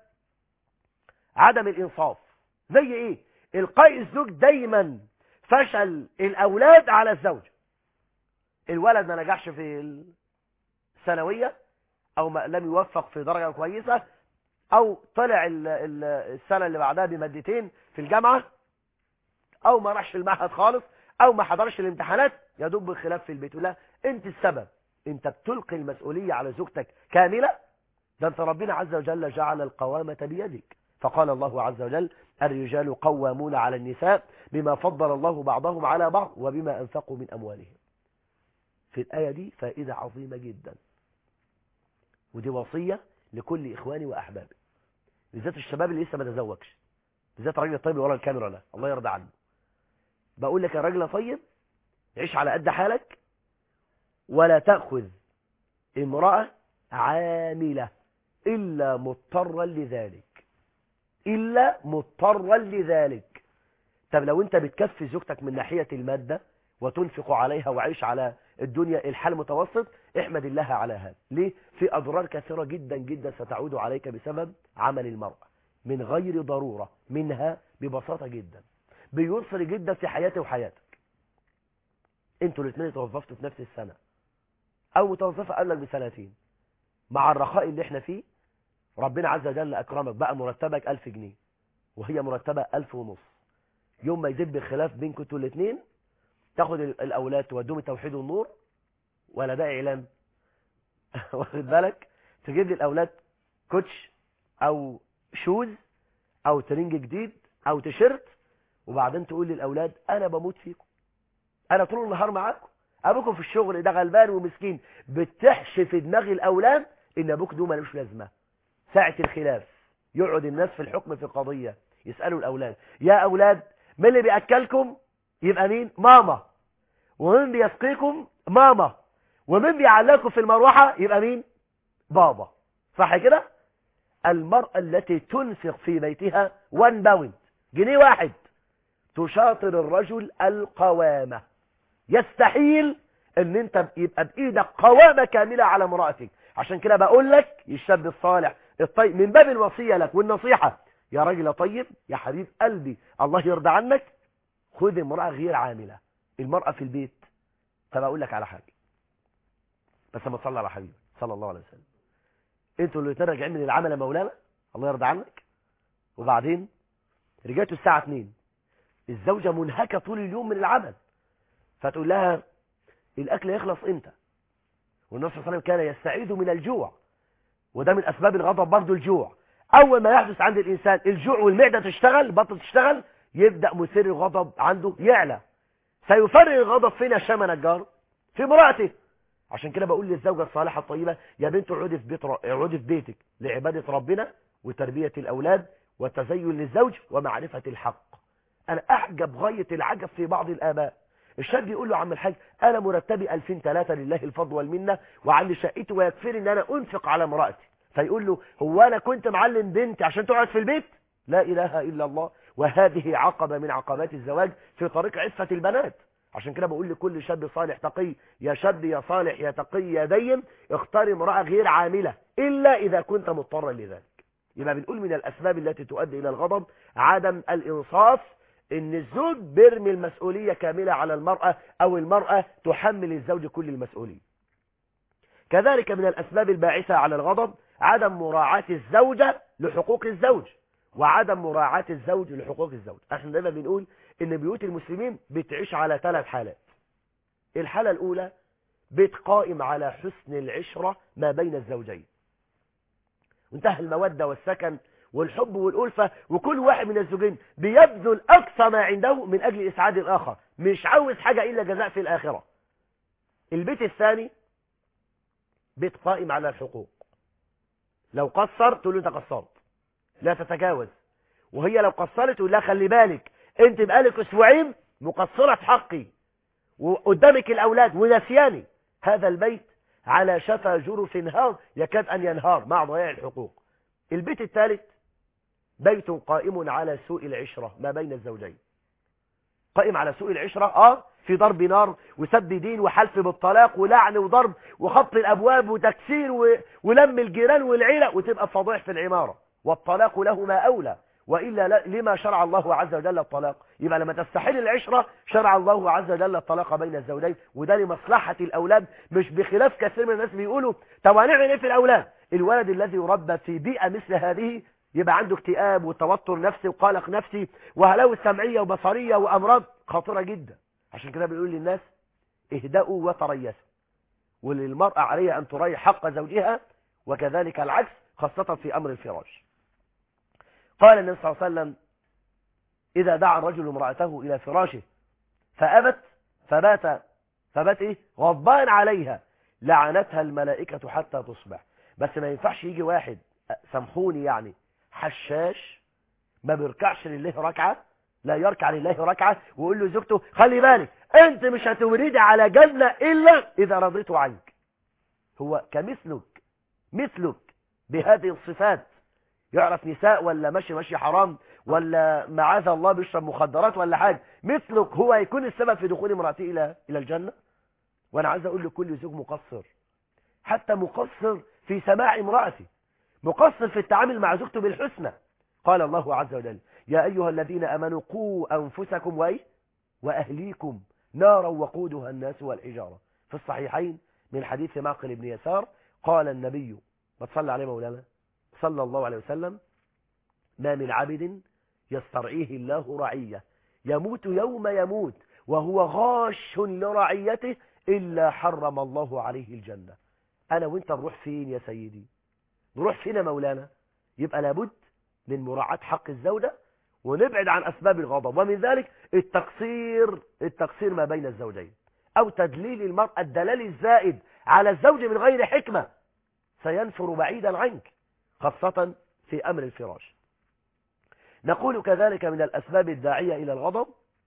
عدم الانصاف زي ايه القاء الزوج دايما فشل الاولاد على الزوج الولد ما نجحش في الثانويه او ما لم يوفق في درجه كويسه او طلع السنه اللي بعدها بمادتين في الجامعه او ما راحش المعهد خالص او ما حضرش الامتحانات يا دوب بالخلاف في البيت لا انت السبب انت بتلقي المسؤوليه على زوجتك كامله ده انت ربنا عز وجل جعل القوامه بيدك فقال الله عز وجل الرجال قوامون على النساء بما فضل الله بعضهم على بعض وبما انفقوا من اموالهم في الآية دي فائدة عظيمة جدا ودي وصية لكل إخواني وأحبابي بالذات الشباب اللي لسه ما تزوجش بالذات الراجل الطيب اللي ورا الكاميرا ده الله يرضى عنه بقول لك يا راجل طيب عيش على قد حالك ولا تأخذ امرأة عاملة إلا مضطرا لذلك إلا مضطرا لذلك طب لو انت بتكفي زوجتك من ناحية المادة وتنفق عليها وعيش على الدنيا الحال متوسط احمد الله على هذا ليه في اضرار كثيرة جدا جدا ستعود عليك بسبب عمل المرأة من غير ضرورة منها ببساطة جدا بيسر جدا في حياتي وحياتك انتوا الاثنين توظفتوا في نفس السنة او متوظفة قبلك بسنتين مع الرخاء اللي احنا فيه ربنا عز وجل أكرمك بقى مرتبك ألف جنيه وهي مرتبة ألف ونص يوم ما يدب خلاف بينكم انتوا الاثنين تاخد الأولاد تودوهم التوحيد والنور ولا ده إعلان واخد بالك تجيب لي الأولاد كوتش أو شوز أو ترنج جديد أو تيشيرت وبعدين تقول للأولاد أنا بموت فيكم أنا طول النهار معاكم أبوكم في الشغل ده غلبان ومسكين بتحشي في دماغ الأولاد إن أبوك ده ملوش لازمة ساعة الخلاف يقعد الناس في الحكم في قضية يسألوا الأولاد يا أولاد من اللي بيأكلكم يبقى مين ماما ومن بيسقيكم ماما ومن بيعلقكم في المروحة يبقى مين بابا صح كده المرأة التي تنفق في بيتها وان باوند جنيه واحد تشاطر الرجل القوامة يستحيل ان انت يبقى بايدك قوامة كاملة على امرأتك عشان كده بقول لك الشاب الصالح الطيب من باب الوصية لك والنصيحة يا راجل طيب يا حبيب قلبي الله يرضى عنك خذ امرأة غير عاملة المرأة في البيت طب اقول لك على حاجة بس ما تصلي على حبيبي صلى الله عليه وسلم انتوا اللي راجعين من العمل يا مولانا الله يرضى عنك وبعدين رجعتوا الساعة 2 الزوجة منهكة طول اليوم من العمل فتقول لها الأكل يخلص امتى والنبي صلى الله عليه وسلم كان يستعيد من الجوع وده من أسباب الغضب برضه الجوع أول ما يحدث عند الإنسان الجوع والمعدة تشتغل البطن تشتغل يبدأ مثير الغضب عنده يعلى سيفرغ الغضب فين يا شام نجار في امرأته عشان كده بقول للزوجة الصالحة الطيبة يا بنت اقعدي في بيت اقعدي في بيتك لعبادة ربنا وتربية الأولاد والتزين للزوج ومعرفة الحق أنا أعجب غاية العجب في بعض الآباء الشاب يقول له عم الحاج أنا مرتبي 2000 3 لله الفضل والمنة وعندي شقتي ويكفيني أن أنا أنفق على امرأتي فيقول له هو أنا كنت معلم بنتي عشان تقعد في البيت لا إله إلا الله وهذه عقبة من عقبات الزواج في طريق عفة البنات عشان كده بقول لكل شاب صالح تقي يا شاب يا صالح يا تقي يا دين اختار امرأة غير عاملة إلا إذا كنت مضطرا لذلك يبقى بنقول من الأسباب التي تؤدي إلى الغضب عدم الإنصاف ان الزوج بيرمي المسؤولية كاملة على المرأة او المرأة تحمل الزوج كل المسؤولية كذلك من الاسباب الباعثة على الغضب عدم مراعاة الزوجة لحقوق الزوج وعدم مراعاة الزوج لحقوق الزوج احنا دايما بنقول ان بيوت المسلمين بتعيش على ثلاث حالات الحالة الاولى بيت قائم على حسن العشرة ما بين الزوجين وانتهى المودة والسكن والحب والألفة وكل واحد من الزوجين بيبذل أقصى ما عنده من أجل إسعاد الآخر مش عاوز حاجة إلا جزاء في الآخرة البيت الثاني بيت قائم على الحقوق لو قصر تقول له انت قصرت لا تتجاوز وهي لو قصرت تقول لها خلي بالك انت بقالك اسبوعين مقصرة في حقي وقدامك الأولاد ونسياني هذا البيت على شفا جرف هار يكاد أن ينهار مع ضياع الحقوق البيت الثالث بيت قائم على سوء العشرة ما بين الزوجين قائم على سوء العشرة اه في ضرب نار وسب دين وحلف بالطلاق ولعن وضرب وخط الأبواب وتكسير و... ولم الجيران والعيلة وتبقى فضيح في العمارة والطلاق له ما أولى وإلا لا لما شرع الله عز وجل الطلاق يبقى لما تستحيل العشرة شرع الله عز وجل الطلاق بين الزوجين وده لمصلحة الأولاد مش بخلاف كثير من الناس بيقولوا طب هنعمل ايه في الأولاد الولد الذي يربى في بيئة مثل هذه يبقى عنده اكتئاب وتوتر نفسي وقلق نفسي وهلاوس سمعية وبصرية وأمراض خطيرة جدا عشان كده بنقول للناس اهدأوا وتريثوا وللمرأة عليها أن تريح حق زوجها وكذلك العكس خاصة في أمر الفراش قال النبي صلى الله عليه وسلم إذا دعا الرجل امرأته إلى فراشه فأبت فبات فبات إيه غضبان عليها لعنتها الملائكة حتى تصبح بس ما ينفعش يجي واحد سامحوني يعني حشاش ما بيركعش لله ركعة لا يركع لله ركعة ويقول له زوجته خلي بالك انت مش هتوريدي على جنة الا اذا رضيت عنك هو كمثلك مثلك بهذه الصفات يعرف نساء ولا ماشي ماشي حرام ولا معاذ الله بيشرب مخدرات ولا حاجة مثلك هو يكون السبب في دخول امرأته إلى إلى الجنة وأنا عايز أقول لكل زوج مقصر حتى مقصر في سماع امرأته مقصر في التعامل مع زوجته بالحسنى قال الله عز وجل يا أيها الذين أمنوا قوا أنفسكم وإيه وأهليكم نارا وقودها الناس والحجارة في الصحيحين من حديث معقل بن يسار قال النبي ما تصلي عليه مولانا صلى الله عليه وسلم ما من عبد يسترعيه الله رعية يموت يوم يموت وهو غاش لرعيته إلا حرم الله عليه الجنة أنا وانت نروح فين يا سيدي نروح فين يا مولانا يبقى لابد من مراعاة حق الزوجة ونبعد عن أسباب الغضب ومن ذلك التقصير التقصير ما بين الزوجين أو تدليل المرأة الدلال الزائد على الزوج من غير حكمة سينفر بعيدا عنك خاصة في أمر الفراش نقول كذلك من الأسباب الداعية إلى الغضب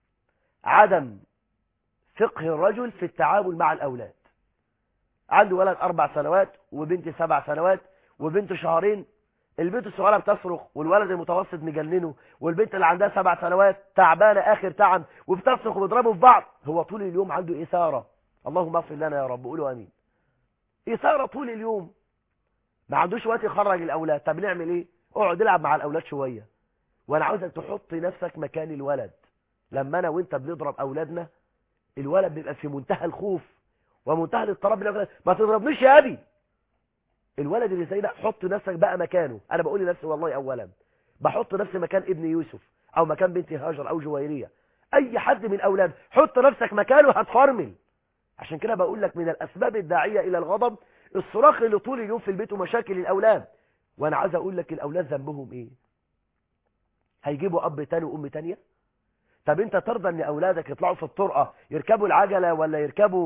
عدم فقه الرجل في التعامل مع الأولاد عنده ولد أربع سنوات وبنت سبع سنوات وبنت شهرين البنت الصغيرة بتصرخ والولد المتوسط مجننه والبنت اللي عندها سبع سنوات تعبانة آخر تعب وبتصرخ وبيضربوا في بعض هو طول اليوم عنده إثارة اللهم اغفر لنا يا رب قولوا أمين إثارة طول اليوم ما عندوش وقت يخرج الأولاد طب نعمل إيه اقعد العب مع الأولاد شوية وأنا عاوزك تحط نفسك مكان الولد لما أنا وأنت بنضرب أولادنا الولد بيبقى في منتهى الخوف ومنتهى الاضطراب ما تضربنيش يا أبي الولد اللي زي ده حط نفسك بقى مكانه انا بقول لنفسي والله اولا بحط نفسي مكان ابن يوسف او مكان بنت هاجر او جويرية اي حد من الاولاد حط نفسك مكانه هتفرمل عشان كده بقول لك من الاسباب الداعية الى الغضب الصراخ اللي طول اليوم في البيت ومشاكل الاولاد وانا عايز اقول لك الاولاد ذنبهم ايه هيجيبوا اب تاني وام تانية طب انت ترضى ان اولادك يطلعوا في الطرقة يركبوا العجلة ولا يركبوا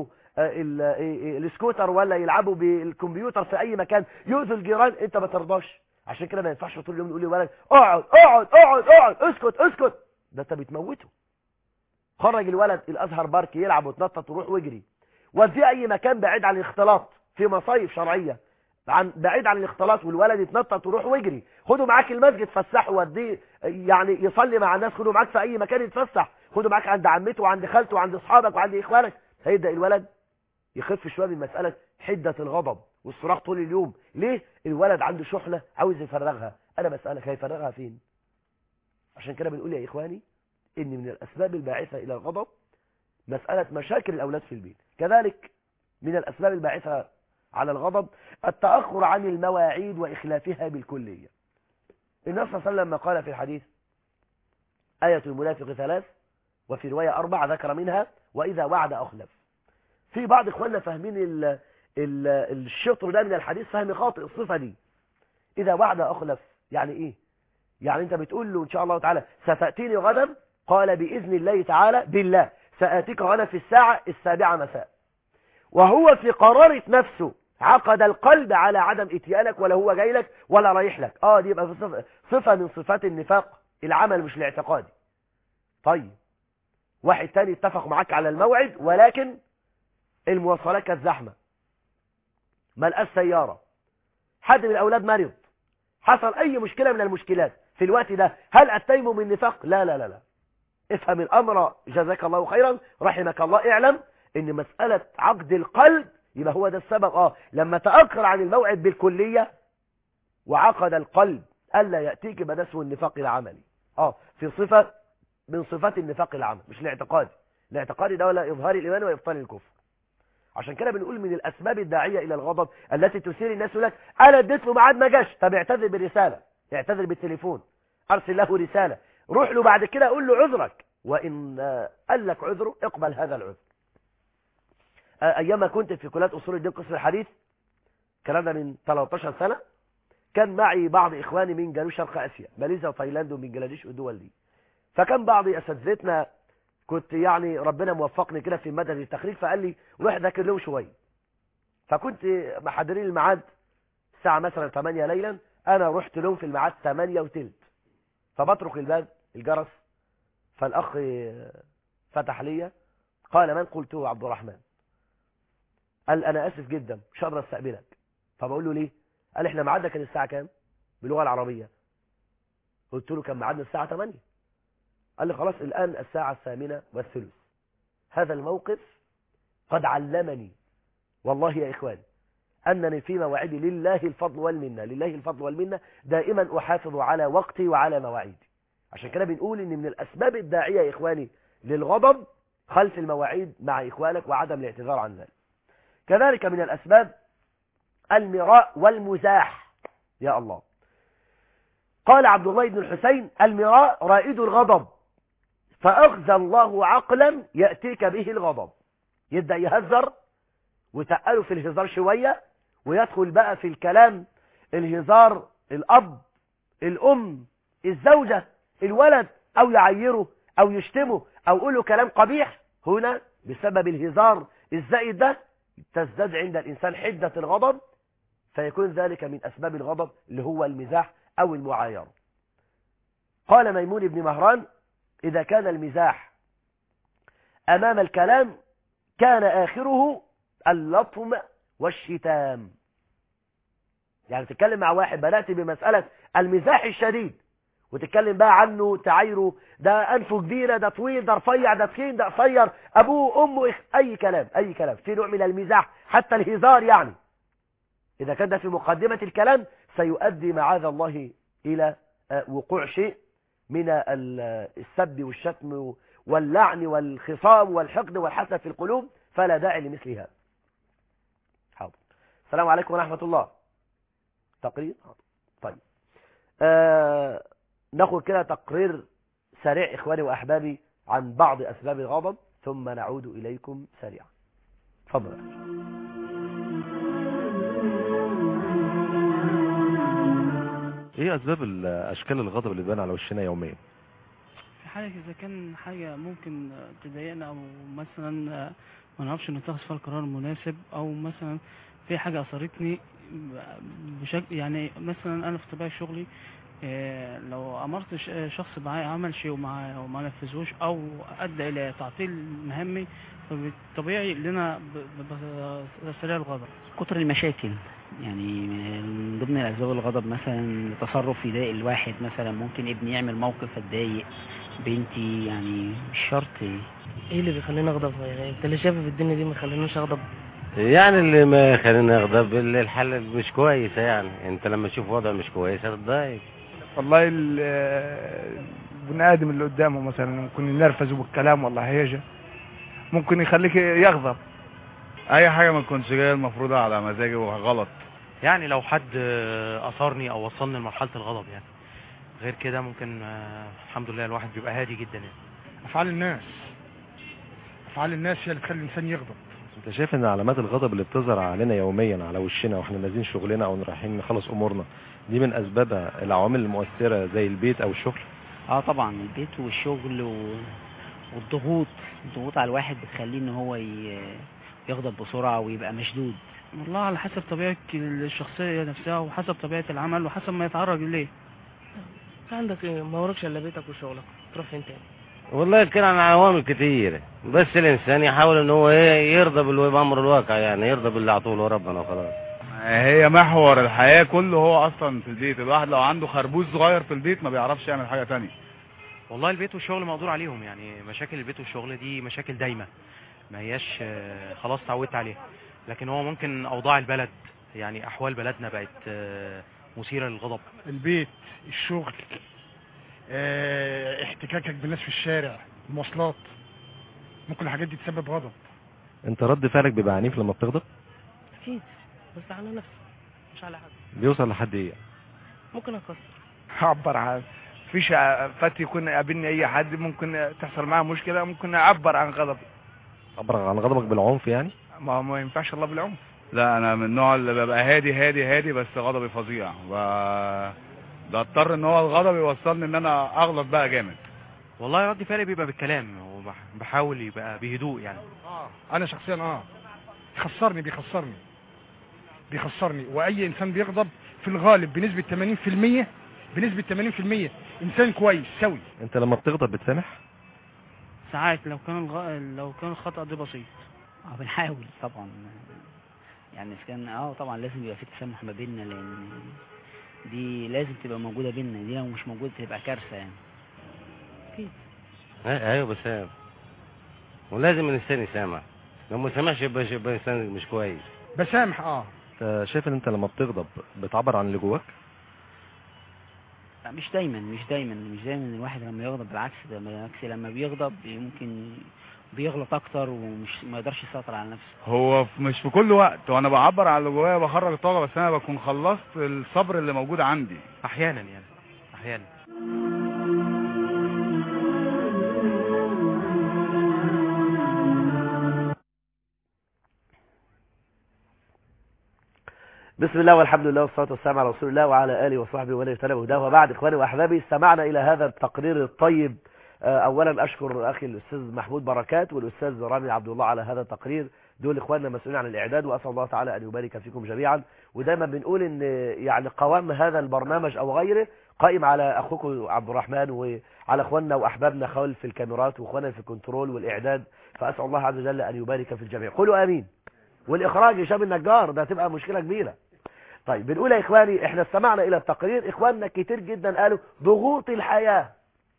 السكوتر ولا يلعبوا بالكمبيوتر في اي مكان يؤذوا الجيران انت ما ترضاش عشان كده ما ينفعش طول اليوم نقول لولد اقعد اقعد اقعد اقعد اسكت اسكت ده انت بتموته خرج الولد الازهر بارك يلعب وتنطط وروح واجري وديه اي مكان بعيد عن الاختلاط في مصايف شرعيه عن بعيد عن الاختلاط والولد يتنطط وروح واجري خده معاك المسجد فسحه وديه يعني يصلي مع الناس خده معاك في اي مكان يتفسح خده معاك عند عمته وعند خالته وعند اصحابك وعند اخوانك هيبدا الولد يخف شويه من مساله حده الغضب والصراخ طول اليوم ليه الولد عنده شحنه عاوز يفرغها انا بسالك هيفرغها فين عشان كده بنقول يا اخواني ان من الاسباب الباعثه الى الغضب مساله مشاكل الاولاد في البيت كذلك من الاسباب الباعثه على الغضب التاخر عن المواعيد واخلافها بالكليه النبي صلى الله عليه وسلم قال في الحديث آية المنافق ثلاث وفي رواية أربع ذكر منها وإذا وعد أخلف في بعض إخواننا فاهمين ال ال الشطر ده من الحديث فهم خاطئ الصفة دي إذا وعد أخلف يعني إيه يعني أنت بتقول له إن شاء الله تعالى ستأتيني غدا قال بإذن الله تعالى بالله سآتيك غدا في الساعة السابعة مساء وهو في قرارة نفسه عقد القلب على عدم اتيانك ولا هو جاي لك ولا رايح لك اه دي يبقى صفة, صفة من صفات النفاق العمل مش الاعتقادي طيب واحد تاني اتفق معاك على الموعد ولكن المواصلات كانت زحمة ما لقاش سيارة حد من الأولاد مرض حصل أي مشكلة من المشكلات في الوقت ده هل أتيمه من نفاق لا لا لا لا افهم الأمر جزاك الله خيرا رحمك الله اعلم ان مسألة عقد القلب يبقى هو ده السبب اه لما تأخر عن الموعد بالكلية وعقد القلب ألا يأتيك بدسه النفاق العملي اه في صفة من صفات النفاق العمل مش الاعتقادي الاعتقادي ده ولا إظهار الإيمان وإبطال الكفر عشان كده بنقول من الأسباب الداعية إلى الغضب التي تثير الناس لك أنا اديت له ميعاد ما جاش طب اعتذر بالرسالة اعتذر بالتليفون أرسل له رسالة روح له بعد كده قول له عذرك وإن قال لك عذره اقبل هذا العذر أيام كنت في كلية أصول الدين قسم الحديث الكلام ده من 13 سنة كان معي بعض إخواني من جنوب شرق آسيا ماليزيا وتايلاند وبنجلاديش والدول دي فكان بعض أساتذتنا كنت يعني ربنا موفقني كده في مدى التخريج فقال لي روح ذاكر لهم شوية فكنت محضرين الميعاد الساعة مثلا 8 ليلا أنا رحت لهم في الميعاد 8 وتلت فبطرق الباب الجرس فالأخ فتح لي قال من قلته عبد الرحمن قال أنا آسف جدا مش هقدر استقبلك فبقول له ليه قال احنا ميعادنا كان الساعة كام باللغة العربية قلت له كان ميعادنا الساعة 8 قال لي خلاص الآن الساعة الثامنة والثلث هذا الموقف قد علمني والله يا إخواني أنني في مواعيدي لله الفضل والمنة لله الفضل والمنة دائما أحافظ على وقتي وعلى مواعيدي عشان كده بنقول ان من الأسباب الداعية يا إخواني للغضب خلف المواعيد مع إخوانك وعدم الاعتذار عن ذلك كذلك من الأسباب المراء والمزاح يا الله قال عبد الله بن الحسين المراء رائد الغضب فأخذ الله عقلا يأتيك به الغضب يبدأ يهزر وتقله في الهزار شوية ويدخل بقى في الكلام الهزار الأب الأم الزوجة الولد أو يعيره أو يشتمه أو يقول له كلام قبيح هنا بسبب الهزار الزائد ده تزداد عند الإنسان حدة الغضب فيكون ذلك من أسباب الغضب اللي هو المزاح أو المعايرة قال ميمون بن مهران إذا كان المزاح أمام الكلام كان آخره اللطم والشتام يعني تتكلم مع واحد بدأت بمسألة المزاح الشديد وتتكلم بقى عنه تعايره ده أنفه كبيرة ده طويل ده رفيع ده تخين ده قصير أبوه أمه أي كلام أي كلام في نوع من المزاح حتى الهزار يعني إذا كان ده في مقدمة الكلام سيؤدي معاذ الله إلى وقوع شيء من السب والشتم واللعن والخصام والحقد والحسد في القلوب فلا داعي لمثل هذا حاضر السلام عليكم ورحمة الله تقرير طيب آه ناخد كده تقرير سريع إخواني وأحبابي عن بعض أسباب الغضب ثم نعود إليكم سريعا تفضل ايه اسباب اشكال الغضب اللي بان على وشنا يوميا في حالة إذا كان حاجة ممكن تضايقنا أو مثلا ما نعرفش نتخذ فيها القرار المناسب أو مثلا في حاجة أثرتني بشكل يعني مثلا أنا في طبيعة شغلي إيه، لو أمرت ش- شخص معايا عمل شيء وما وما نفذوش أو أدى إلى تعطيل مهمي فبالطبيعي إن أنا ب- ب- بستريح الغضب كتر المشاكل يعني من ضمن الاسباب الغضب مثلا تصرف يضايق الواحد مثلا ممكن ابني يعمل موقف اتضايق بنتي يعني مش شرط ايه اللي بيخليني اغضب يعني انت اللي شايفه في الدنيا دي ما يخلينيش اغضب يعني اللي ما يخليني اغضب اللي الحالة مش كويسة يعني انت لما تشوف وضع مش كويس هتتضايق والله ال- البني ادم اللي قدامه مثلا ممكن ينرفزه بالكلام ولا حاجه ممكن يخليك يغضب اي حاجه ما تكونش جايه المفروضه على مزاجي وغلط يعني لو حد آه، اثرني او وصلني لمرحله الغضب يعني غير كده ممكن آه، الحمد لله الواحد بيبقى هادي جدا يعني افعال الناس افعال الناس هي اللي تخلي الانسان يغضب انت شايف ان علامات الغضب اللي بتظهر علينا يوميا على وشنا واحنا نازلين شغلنا او رايحين نخلص امورنا دي من اسبابها العوامل المؤثره زي البيت او الشغل اه طبعا البيت والشغل و... والضغوط الضغوط على الواحد بتخليه ان هو ي... يغضب بسرعة ويبقى مشدود والله على حسب طبيعة الشخصية نفسها وحسب طبيعة العمل وحسب ما يتعرض إليه انت عندك ايه ما وراكش الا بيتك وشغلك تروح فين تاني والله كان عن عوامل كتير بس الانسان يحاول ان هو ايه يرضى بالو- بامر الواقع يعني يرضى باللي عطوله ربنا وخلاص هي محور الحياه كله هو اصلا في البيت الواحد لو عنده خربوش صغير في البيت ما بيعرفش يعمل حاجه تانية والله البيت والشغل مقدور عليهم يعني مشاكل البيت والشغل دي مشاكل دايمه ما هياش آه، خلاص اتعودت عليها لكن هو ممكن اوضاع البلد يعني احوال بلدنا بقت آه، مثيره للغضب البيت الشغل اه احتكاكك بالناس في الشارع المواصلات ممكن الحاجات دي تسبب غضب انت رد فعلك بيبقى عنيف لما بتغضب اكيد بس على نفسي مش على حد بيوصل لحد ايه ممكن اكسر اعبر عن فيش فات يكون قابلني اي حد ممكن تحصل معاه مشكله ممكن اعبر عن غضبي عبر عن غضبك بالعنف يعني ما ما ينفعش الله بالعنف لا انا من النوع اللي ببقى هادي هادي هادي بس غضبي فظيع ب... ده اضطر ان هو الغضب يوصلني ان انا اغلط بقى جامد والله رد فعلي بيبقى بالكلام وبحاول يبقى بهدوء يعني اه انا شخصيا اه يخسرني بيخسرني بيخسرني واي انسان بيغضب في الغالب بنسبة 80% بنسبة 80% انسان كويس سوي انت لما بتغضب بتسامح ساعات لو كان الغ... لو كان الخطأ ده بسيط اه بنحاول طبعا يعني إذا كان اه طبعا لازم يبقى في تسامح ما بيننا لان دي لازم تبقى موجودة بيننا دي لو مش موجودة تبقى كارثة يعني اه، ايوه بسام ولازم الانسان يسامح لو ما سامحش يبقى يبقى انسان مش كويس بسامح اه انت شايف ان انت لما بتغضب بتعبر عن اللي جواك لا، مش دايما مش دايما مش دايما الواحد لما يغضب بالعكس ده بالعكس لما بيغضب ممكن بيغلط اكتر ومش ما يقدرش يسيطر على نفسه هو في- مش في كل وقت وانا بعبر عن اللي جوايا بخرج الطاقه بس انا بكون خلصت الصبر اللي موجود عندي احيانا يعني احيانا بسم الله والحمد لله والصلاة والسلام على رسول الله وعلى آله وصحبه ومن اهتدى بهداه وبعد إخواني وأحبابي استمعنا إلى هذا التقرير الطيب آه، أولا أشكر أخي الأستاذ محمود بركات والأستاذ رامي عبد الله على هذا التقرير دول إخواننا مسؤولين عن الإعداد وأسأل الله تعالى أن يبارك فيكم جميعا ودايما بنقول إن يعني قوام هذا البرنامج أو غيره قائم على أخوكم عبد الرحمن وعلى إخواننا وأحبابنا خلف الكاميرات وإخواننا في الكنترول والإعداد فأسأل الله عز وجل أن يبارك في الجميع قولوا آمين والإخراج هشام النجار ده هتبقى مشكلة كبيرة طيب بنقول يا إخواني إحنا استمعنا إلى التقرير إخواننا كتير جدا قالوا ضغوط الحياة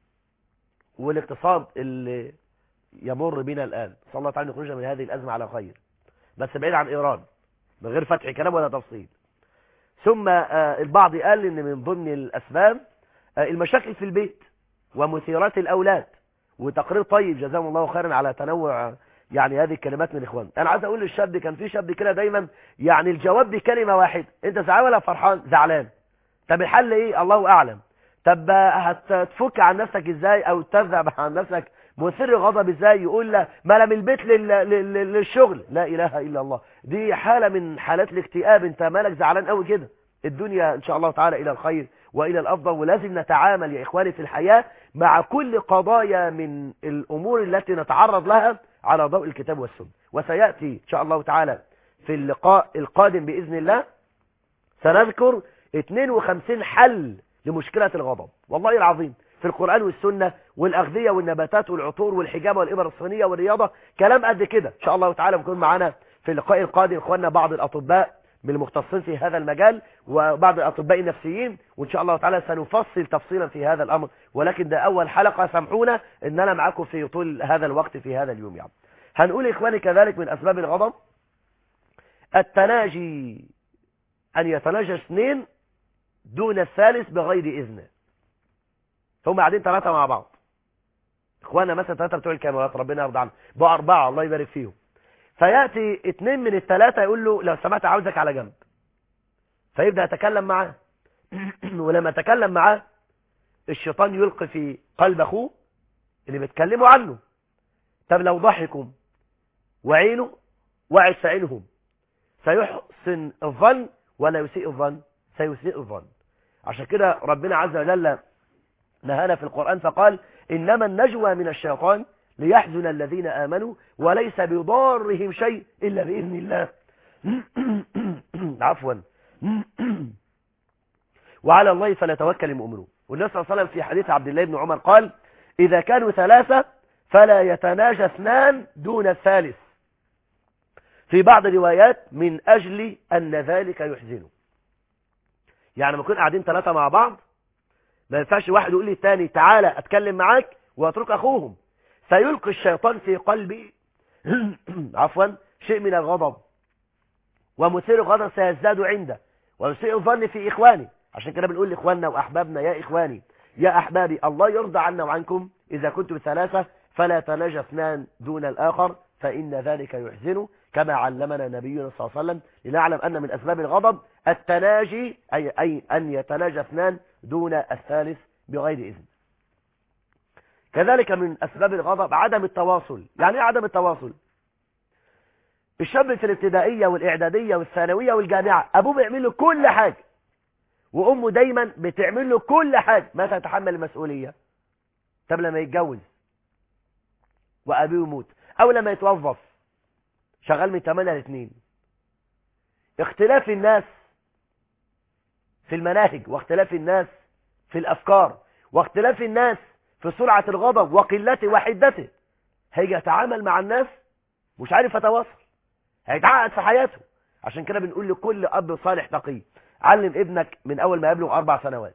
والاقتصاد اللي يمر بنا الآن صلى الله تعالى نخرجنا من هذه الأزمة على خير بس بعيد عن إيران من غير فتح كلام ولا تفصيل ثم آه، البعض قال إن من ضمن الأسباب آه، المشاكل في البيت ومثيرات الأولاد وتقرير طيب جزاهم الله خيرا على تنوع يعني هذه الكلمات من اخوان انا عايز اقول للشاب كان في شاب كده دايما يعني الجواب بكلمه واحده انت زعلان ولا فرحان زعلان طب الحل ايه الله اعلم طب هتفك عن نفسك ازاي او تذهب عن نفسك مثير غضب ازاي يقول لا ما من البيت لل... لل... للشغل لا اله الا الله دي حاله من حالات الاكتئاب انت مالك زعلان قوي كده الدنيا ان شاء الله تعالى الى الخير والى الافضل ولازم نتعامل يا اخواني في الحياه مع كل قضايا من الامور التي نتعرض لها على ضوء الكتاب والسنة وسيأتي إن شاء الله تعالى في اللقاء القادم بإذن الله سنذكر 52 حل لمشكلة الغضب والله العظيم في القرآن والسنة والأغذية والنباتات والعطور والحجامة والإبر الصينية والرياضة كلام قد كده إن شاء الله تعالى بيكون معنا في اللقاء القادم إخواننا بعض الأطباء من المختصين في هذا المجال وبعض الأطباء النفسيين وإن شاء الله تعالى سنفصل تفصيلا في هذا الأمر ولكن ده أول حلقة سامحونا إن أنا معاكم في طول هذا الوقت في هذا اليوم يعني هنقول إخواني كذلك من أسباب الغضب التناجي أن يتناجى اثنين دون الثالث بغير إذن هم قاعدين ثلاثة مع بعض إخواننا مثلا ثلاثة بتوع الكاميرات ربنا يرضى عنهم بقى أربعة الله يبارك فيهم فيأتي اثنين من الثلاثة يقول له لو سمحت عاوزك على جنب فيبدأ يتكلم معاه ولما يتكلم معاه الشيطان يلقي في قلب أخوه اللي بيتكلموا عنه طب لو ضحكم وعينه وعد في عينهم سيحسن الظن ولا يسيء الظن سيسيء الظن عشان كده ربنا عز وجل نهانا في القرآن فقال إنما النجوى من الشيطان ليحزن الذين آمنوا وليس بضارهم شيء إلا بإذن الله عفوا وعلى الله فليتوكل المؤمنون والنبي صلى الله عليه وسلم في حديث عبد الله بن عمر قال إذا كانوا ثلاثة فلا يتناجى اثنان دون الثالث في بعض الروايات من أجل أن ذلك يحزنه يعني لما نكون قاعدين ثلاثة مع بعض ما ينفعش واحد يقول لي الثاني تعالى أتكلم معاك وأترك أخوهم سيلقي الشيطان في قلبي عفوا شيء من الغضب ومثير الغضب سيزداد عنده ويسيء الظن في إخواني عشان كده بنقول لإخواننا وأحبابنا يا إخواني يا أحبابي الله يرضى عنا وعنكم إذا كنتم ثلاثة فلا تناجى اثنان دون الآخر فإن ذلك يحزنه كما علمنا نبينا صلى الله عليه وسلم لنعلم أن من أسباب الغضب التناجي أي, أي أن يتناجى اثنان دون الثالث بغير إذن كذلك من أسباب الغضب عدم التواصل يعني ايه عدم التواصل الشاب في الابتدائية والإعدادية والثانوية والجامعة أبوه بيعمل له كل حاجة وأمه دايما بتعمل له كل حاجة ما تتحمل المسؤولية طب لما يتجوز وأبيه يموت أو لما يتوظف شغال من 8 ل 2 اختلاف الناس في المناهج واختلاف الناس في الأفكار واختلاف الناس في سرعة الغضب وقلته وحدته هيجي يتعامل مع الناس مش عارف يتواصل هيتعقد في حياته عشان كده بنقول لكل أب صالح تقي علم ابنك من أول ما يبلغ أربع سنوات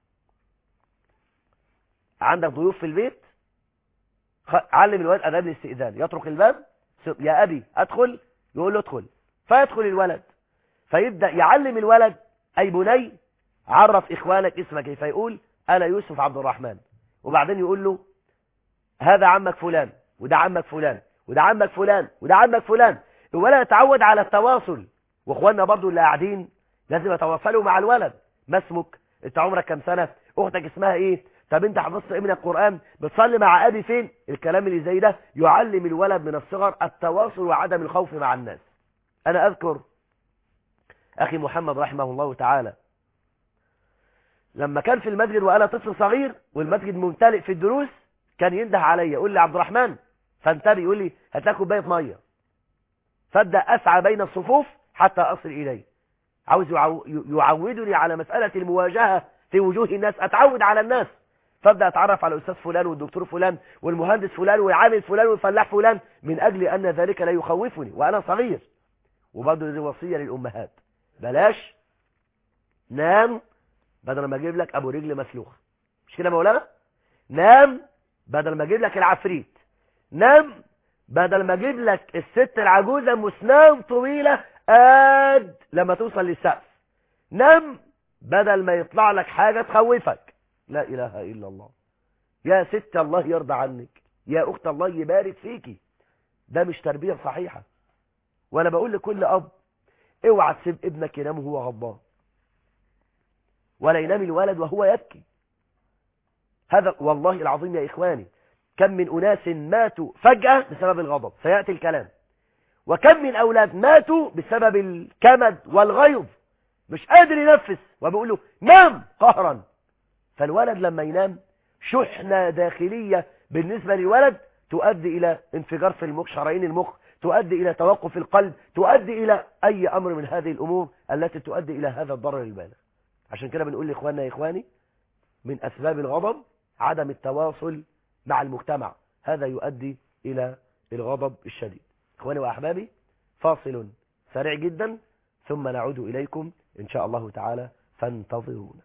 عندك ضيوف في البيت علم الولد أداب الاستئذان يطرق الباب يا أبي أدخل يقول له ادخل فيدخل الولد فيبدأ يعلم الولد أي بني عرف إخوانك اسمك فيقول أنا يوسف عبد الرحمن وبعدين يقول له هذا عمك فلان وده عمك فلان وده عمك فلان وده عمك فلان الولد يتعود على التواصل واخواننا برضو اللي قاعدين لازم يتواصلوا مع الولد ما اسمك انت عمرك كام سنة اختك اسمها ايه طب انت حفظت ايه من القرآن بتصلي مع ابي فين الكلام اللي زي ده يعلم الولد من الصغر التواصل وعدم الخوف مع الناس انا اذكر اخي محمد رحمه الله تعالى لما كان في المسجد وانا طفل صغير والمسجد ممتلئ في الدروس كان ينده عليا يقول لي عبد الرحمن فانتبه يقول لي هات لك كوبايه ميه فابدا اسعى بين الصفوف حتى اصل اليه عاوز يعو- يعودني على مساله المواجهه في وجوه الناس اتعود على الناس فابدا اتعرف على الاستاذ فلان والدكتور فلان والمهندس فلان والعامل فلان والفلاح فلان من اجل ان ذلك لا يخوفني وانا صغير وبرضه دي وصيه للامهات بلاش نام بدل ما اجيب لك ابو رجل مسلوخه مش كده يا مولانا نام بدل ما اجيب لك العفريت نام بدل ما اجيب لك الست العجوزه مسنام طويله قد لما توصل للسقف نام بدل ما يطلع لك حاجه تخوفك لا اله الا الله يا ست الله يرضى عنك يا اخت الله يبارك فيكي ده مش تربيه صحيحه وانا بقول لكل اب اوعى تسيب ابنك ينام وهو غضبان ولا ينام الولد وهو يبكي هذا والله العظيم يا إخواني كم من أناس ماتوا فجأة بسبب الغضب سيأتي الكلام وكم من أولاد ماتوا بسبب الكمد والغيظ مش قادر ينفس وبيقول له نام قهرا فالولد لما ينام شحنة داخلية بالنسبة للولد تؤدي إلى انفجار في المخ شرايين المخ تؤدي إلى توقف القلب تؤدي إلى أي أمر من هذه الأمور التي تؤدي إلى هذا الضرر البالغ عشان كده بنقول لإخواننا يا إخواني من أسباب الغضب عدم التواصل مع المجتمع هذا يؤدي إلى الغضب الشديد إخواني وأحبابي فاصل سريع جدا ثم نعود إليكم إن شاء الله تعالى فانتظرونا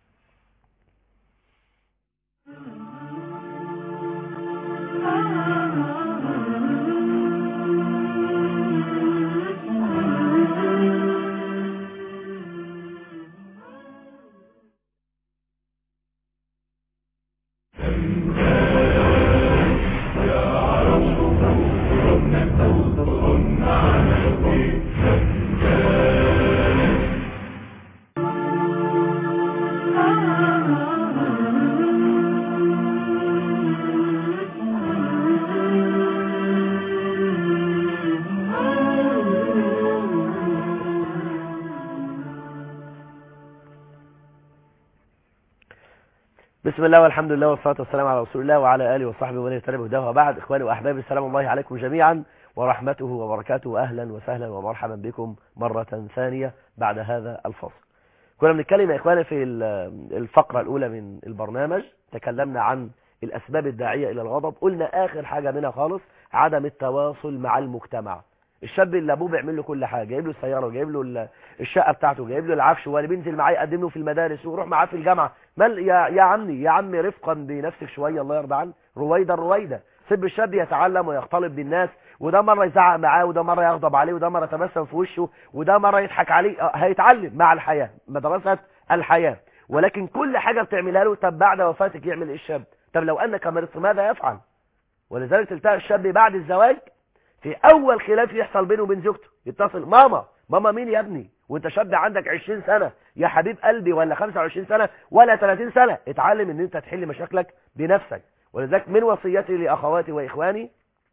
بسم الله والحمد لله والصلاة والسلام على رسول الله وعلى آله وصحبه ومن اهتدى بهداه وبعد إخواني وأحبابي السلام الله عليكم جميعا ورحمته وبركاته أهلا وسهلا ومرحبا بكم مرة ثانية بعد هذا الفصل كنا بنتكلم يا إخواني في ال- الفقرة الأولى من البرنامج تكلمنا عن الأسباب الداعية إلى الغضب قلنا آخر حاجة منها خالص عدم التواصل مع المجتمع الشاب اللي ابوه بيعمل له كل حاجه جايب له السياره وجايب له ال- الشقه بتاعته جايب له العفش واللي بينزل معاه يقدم له في المدارس ويروح معاه في الجامعه مال يا يا عمي يا عمي رفقا بنفسك شويه الله يرضى عنك رويدا رويدا سيب الشاب يتعلم ويختلط بالناس وده مره يزعق معاه وده مره يغضب عليه وده مره يتبسم في وشه وده مره يضحك عليه آه، هيتعلم مع الحياه مدرسه الحياه ولكن كل حاجه بتعملها له طب بعد وفاتك يعمل ايه الشاب طب لو انك مرضت ماذا يفعل ولذلك تلتقى الشاب بعد الزواج في اول خلاف يحصل بينه وبين زوجته يتصل ماما ماما مين يا ابني وانت شاب عندك 20 سنة يا حبيب قلبي ولا 25 سنة ولا 30 سنة اتعلم ان انت تحل مشاكلك بنفسك ولذلك من وصيتي لاخواتي واخواني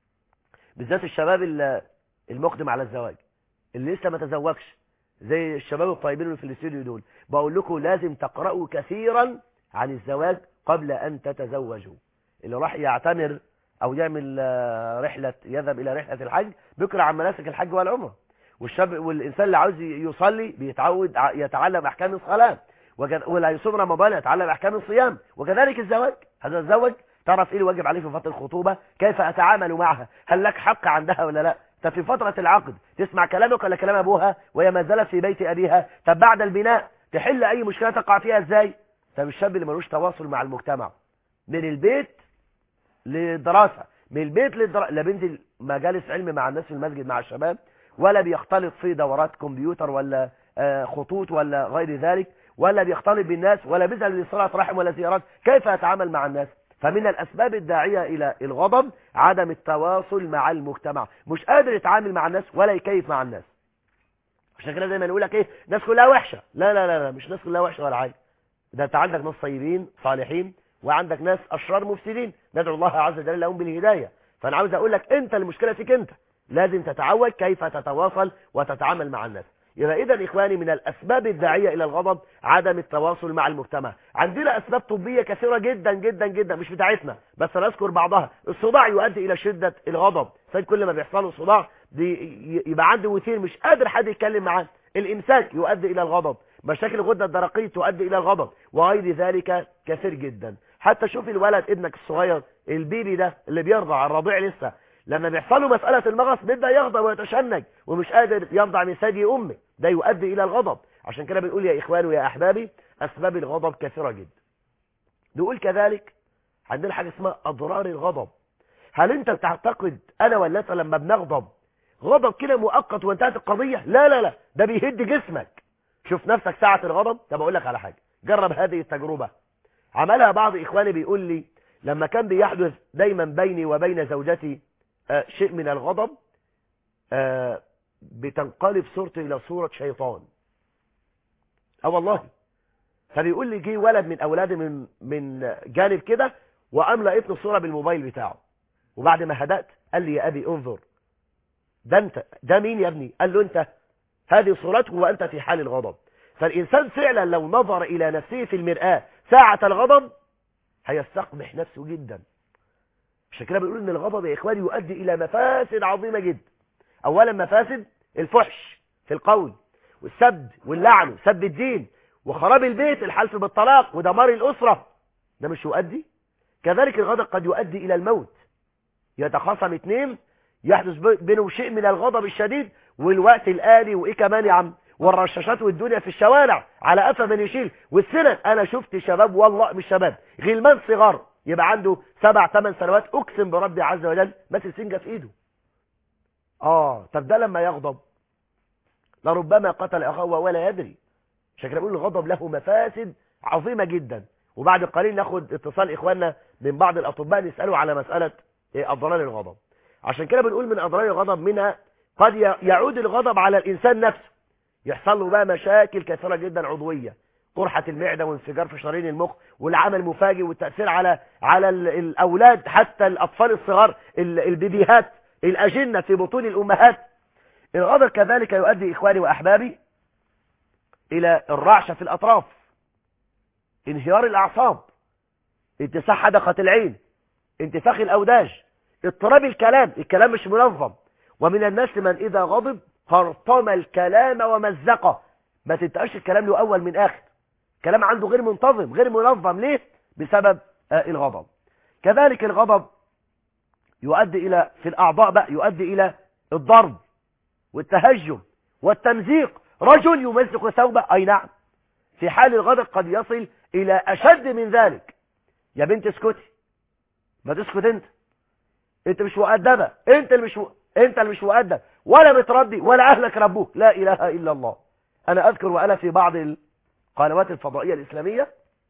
بالذات الشباب ال- المقدم على الزواج اللي لسه ما تزوجش زي الشباب الطيبين اللي في الاستوديو دول بقول لكم لازم تقرأوا كثيرا عن الزواج قبل ان تتزوجوا اللي راح يعتمر او يعمل آه، رحلة يذهب الى رحلة الحج بيقرأ عن مناسك الحج والعمرة والشاب والانسان اللي عاوز يصلي بيتعود ع- يتعلم احكام الصلاة وكذ- واللي هيصوم رمضان يتعلم احكام الصيام وكذلك الزواج هتتزوج تعرف ايه الواجب عليه في فترة الخطوبة كيف اتعامل معها هل لك حق عندها ولا لا طب في فترة العقد تسمع كلامك ولا كلام ابوها وهي ما زالت في بيت ابيها طب بعد البناء تحل اي مشكلة تقع فيها ازاي طب الشاب اللي ملوش تواصل مع المجتمع من البيت للدراسة من البيت للدراسة لا بينزل مجالس علم مع الناس في المسجد مع الشباب ولا بيختلط في دورات كمبيوتر ولا آه، خطوط ولا غير ذلك ولا بيختلط بالناس ولا بيذهب لصلاة رحم ولا زيارات كيف يتعامل مع الناس فمن الأسباب الداعية إلى الغضب عدم التواصل مع المجتمع مش قادر يتعامل مع الناس ولا يكيف مع الناس عشان كده دايما يقول لك ايه الناس كلها وحشة لا لا لا لا مش الناس كلها وحشة ولا حاجة ده انت عندك ناس طيبين صالحين وعندك ناس اشرار مفسدين ندعو الله عز وجل لهم بالهدايه فانا عاوز اقول لك انت المشكله فيك انت لازم تتعود كيف تتواصل وتتعامل مع الناس يبقى اذا اخواني من الاسباب الداعيه الى الغضب عدم التواصل مع المجتمع عندنا اسباب طبيه كثيره جدا جدا جدا مش بتاعتنا بس نذكر بعضها الصداع يؤدي الى شده الغضب فكل كل ما بيحصل له صداع دي يبقى عنده وتير مش قادر حد يتكلم معاه الامساك يؤدي الى الغضب مشاكل الغده الدرقيه تؤدي الى الغضب وغير ذلك كثير جدا حتى شوف الولد ابنك الصغير البيبي ده اللي بيرضع الرضيع لسه لما بيحصل له مسألة المغص بيبدأ يغضب ويتشنج ومش قادر يرضع من ثدي أمه ده يؤدي إلى الغضب عشان كده بنقول يا إخواني ويا أحبابي أسباب الغضب كثيرة جدا نقول كذلك عندنا حاجة اسمها أضرار الغضب هل أنت بتعتقد أنا ولا أنت لما بنغضب غضب كده مؤقت وانتهت القضية لا لا لا ده بيهد جسمك شوف نفسك ساعة الغضب طب أقول لك على حاجة جرب هذه التجربة عملها بعض إخواني بيقول لي لما كان بيحدث دايما بيني وبين زوجتي آه شيء من الغضب آه بتنقلب صورته إلى صورة شيطان اه والله فبيقول لي جه ولد من أولادي من من جانب كده وقام لقيت له صورة بالموبايل بتاعه وبعد ما هدأت قال لي يا أبي انظر ده أنت ده مين يا ابني قال له أنت هذه صورته وأنت في حال الغضب فالإنسان فعلا لو نظر إلى نفسه في المرآة ساعة الغضب هيستقبح نفسه جدا عشان كده بنقول ان الغضب يا اخواني يؤدي الى مفاسد عظيمه جدا اولا مفاسد الفحش في القول والسب واللعن وسب الدين وخراب البيت الحلف بالطلاق ودمار الاسره ده مش يؤدي كذلك الغضب قد يؤدي الى الموت يتخاصم اتنين يحدث بينهم شيء من الغضب الشديد والوقت الآلي وايه كمان يا عم والرشاشات والدنيا في الشوارع على قفا من يشيل والسنن انا شفت شباب والله مش شباب غلمان صغار يبقى عنده سبع ثمان سنوات اقسم بربي عز وجل ماسك سنجه في ايده اه طب ده لما يغضب لربما قتل اخاه ولا يدري عشان كده بقول الغضب له مفاسد عظيمه جدا وبعد قليل ناخد اتصال اخواننا من بعض الاطباء نساله على مساله إيه اضرار الغضب عشان كده بنقول من اضرار الغضب منها قد يعود الغضب على الانسان نفسه يحصل له بقى مشاكل كثيره جدا عضويه قرحة المعدة وانفجار في شرايين المخ والعمل مفاجئ والتأثير على على الأولاد حتى الأطفال الصغار البيبيهات الأجنة في بطون الأمهات الغضب كذلك يؤدي إخواني وأحبابي إلى الرعشة في الأطراف انهيار الأعصاب اتساع حدقة العين انتفاخ الأوداج اضطراب الكلام الكلام مش منظم ومن الناس من إذا غضب هرطم الكلام ومزقه ما تنتقش الكلام له أول من آخر كلام عنده غير منتظم غير منظم ليه بسبب آه الغضب كذلك الغضب يؤدي إلى في الأعضاء بقى يؤدي إلى الضرب والتهجم والتمزيق رجل يمزق ثوبه أي نعم في حال الغضب قد يصل إلى أشد من ذلك يا بنت اسكتي ما تسكت انت انت مش مؤدبة انت اللي مش م... انت اللي مش مؤدب ولا متربي ولا اهلك ربوك لا اله الا الله انا اذكر وانا في بعض القنوات الفضائية الاسلامية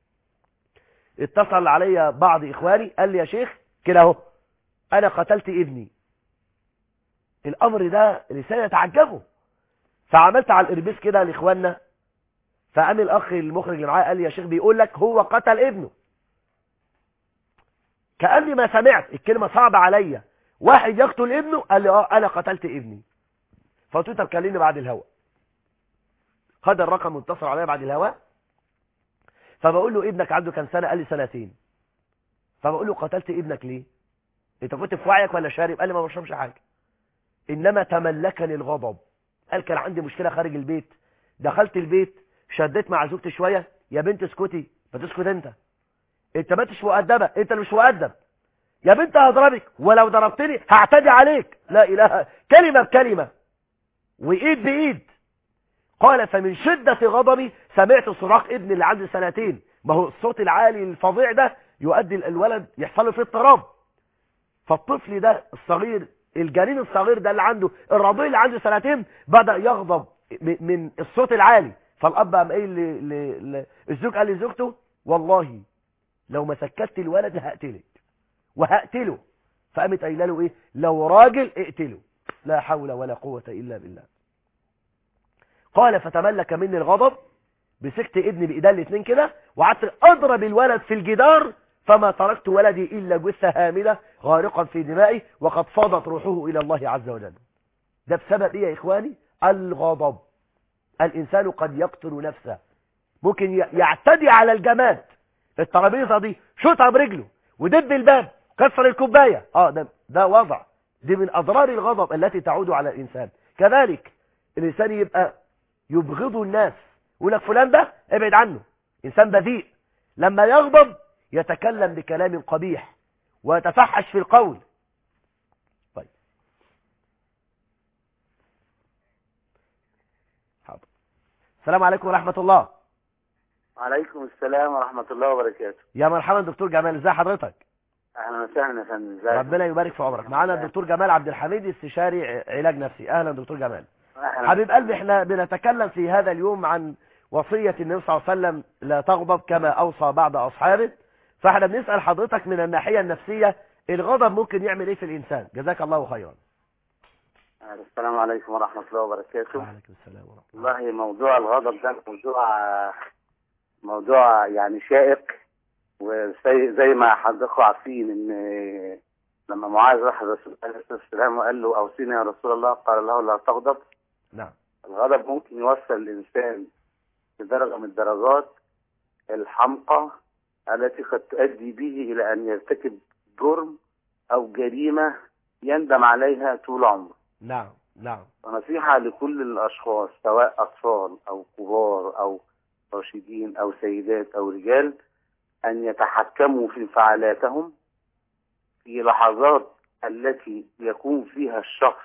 اتصل علي بعض اخواني قال لي يا شيخ كده اهو انا قتلت ابني الامر ده لسان يتعجبه فعملت على الاربيس كده لاخواننا فقام الاخ المخرج اللي معايا قال لي يا شيخ بيقول لك هو قتل ابنه كاني ما سمعت الكلمه صعبه عليا واحد يقتل ابنه قال لي اه انا قتلت ابني فقلت له طب كلمني بعد الهواء خد الرقم واتصل عليا بعد الهواء فبقول له ابنك عنده كام سنه قال لي سنتين فبقول له قتلت ابنك ليه انت كنت في وعيك ولا شارب قال لي ما بشربش حاجه انما تملكني الغضب قال كان عندي مشكله خارج البيت دخلت البيت شديت مع زوجتي شويه يا بنت اسكتي ما تسكت انت انت ما انتش مؤدبه انت اللي مش مؤدب يا بنت هضربك ولو ضربتني هعتدي عليك لا اله كلمه بكلمه وايد بايد قال فمن شدة غضبي سمعت صراخ ابني اللي عنده سنتين ما هو الصوت العالي الفظيع ده يؤدي الولد يحصل له فيه اضطراب فالطفل ده الصغير الجنين الصغير ده اللي عنده الرضيع اللي عنده سنتين بدأ يغضب من الصوت العالي فالاب قام قايل الزوج قال لزوجته والله لو ما سكتت الولد هقتلك وهقتله فقامت قايله له ايه لو راجل اقتله لا حول ولا قوة الا بالله قال فتملك مني الغضب مسكت ابني بايدي الاثنين كده وقعدت اضرب الولد في الجدار فما تركت ولدي الا جثه هامده غارقا في دمائي وقد فاضت روحه الى الله عز وجل ده بسبب ايه يا اخواني الغضب الانسان قد يقتل نفسه ممكن ي- يعتدي على الجماد الترابيزه دي شوطها برجله ودب الباب كسر الكوبايه اه ده ده وضع دي من اضرار الغضب التي تعود على الانسان كذلك الانسان يبقى يبغض الناس يقول لك فلان ده ابعد عنه انسان بذيء لما يغضب يتكلم بكلام قبيح ويتفحش في القول طيب حاضر السلام عليكم ورحمة الله وعليكم السلام ورحمة الله وبركاته يا مرحبا دكتور جمال ازي حضرتك أهلا وسهلا يا فندم ازيك؟ ربنا يبارك في عمرك معانا الدكتور جمال عبد الحميد استشاري ع- علاج نفسي اهلا دكتور جمال أهلا. حبيب قلبي احنا بنتكلم في هذا اليوم عن وصية النبي صلى الله عليه وسلم لا تغضب كما اوصى بعض اصحابه فاحنا بنسأل حضرتك من الناحية النفسية الغضب ممكن يعمل ايه في الانسان جزاك الله خيرا السلام عليكم ورحمة الله وبركاته وعليكم السلام ورحمة الله والله موضوع الغضب ده موضوع موضوع يعني شائك وزي زي ما حضراتكم عارفين ان لما معاذ راح الرسول عليه الصلاه والسلام وقال له اوصيني يا رسول الله قال له لا تغضب نعم الغضب ممكن يوصل الانسان لدرجه من الدرجات الحمقى التي قد تؤدي به الى ان يرتكب جرم او جريمه يندم عليها طول عمره نعم نعم ونصيحة لكل الأشخاص سواء أطفال أو كبار أو راشدين أو سيدات أو رجال أن يتحكموا في انفعالاتهم في لحظات التي يكون فيها الشخص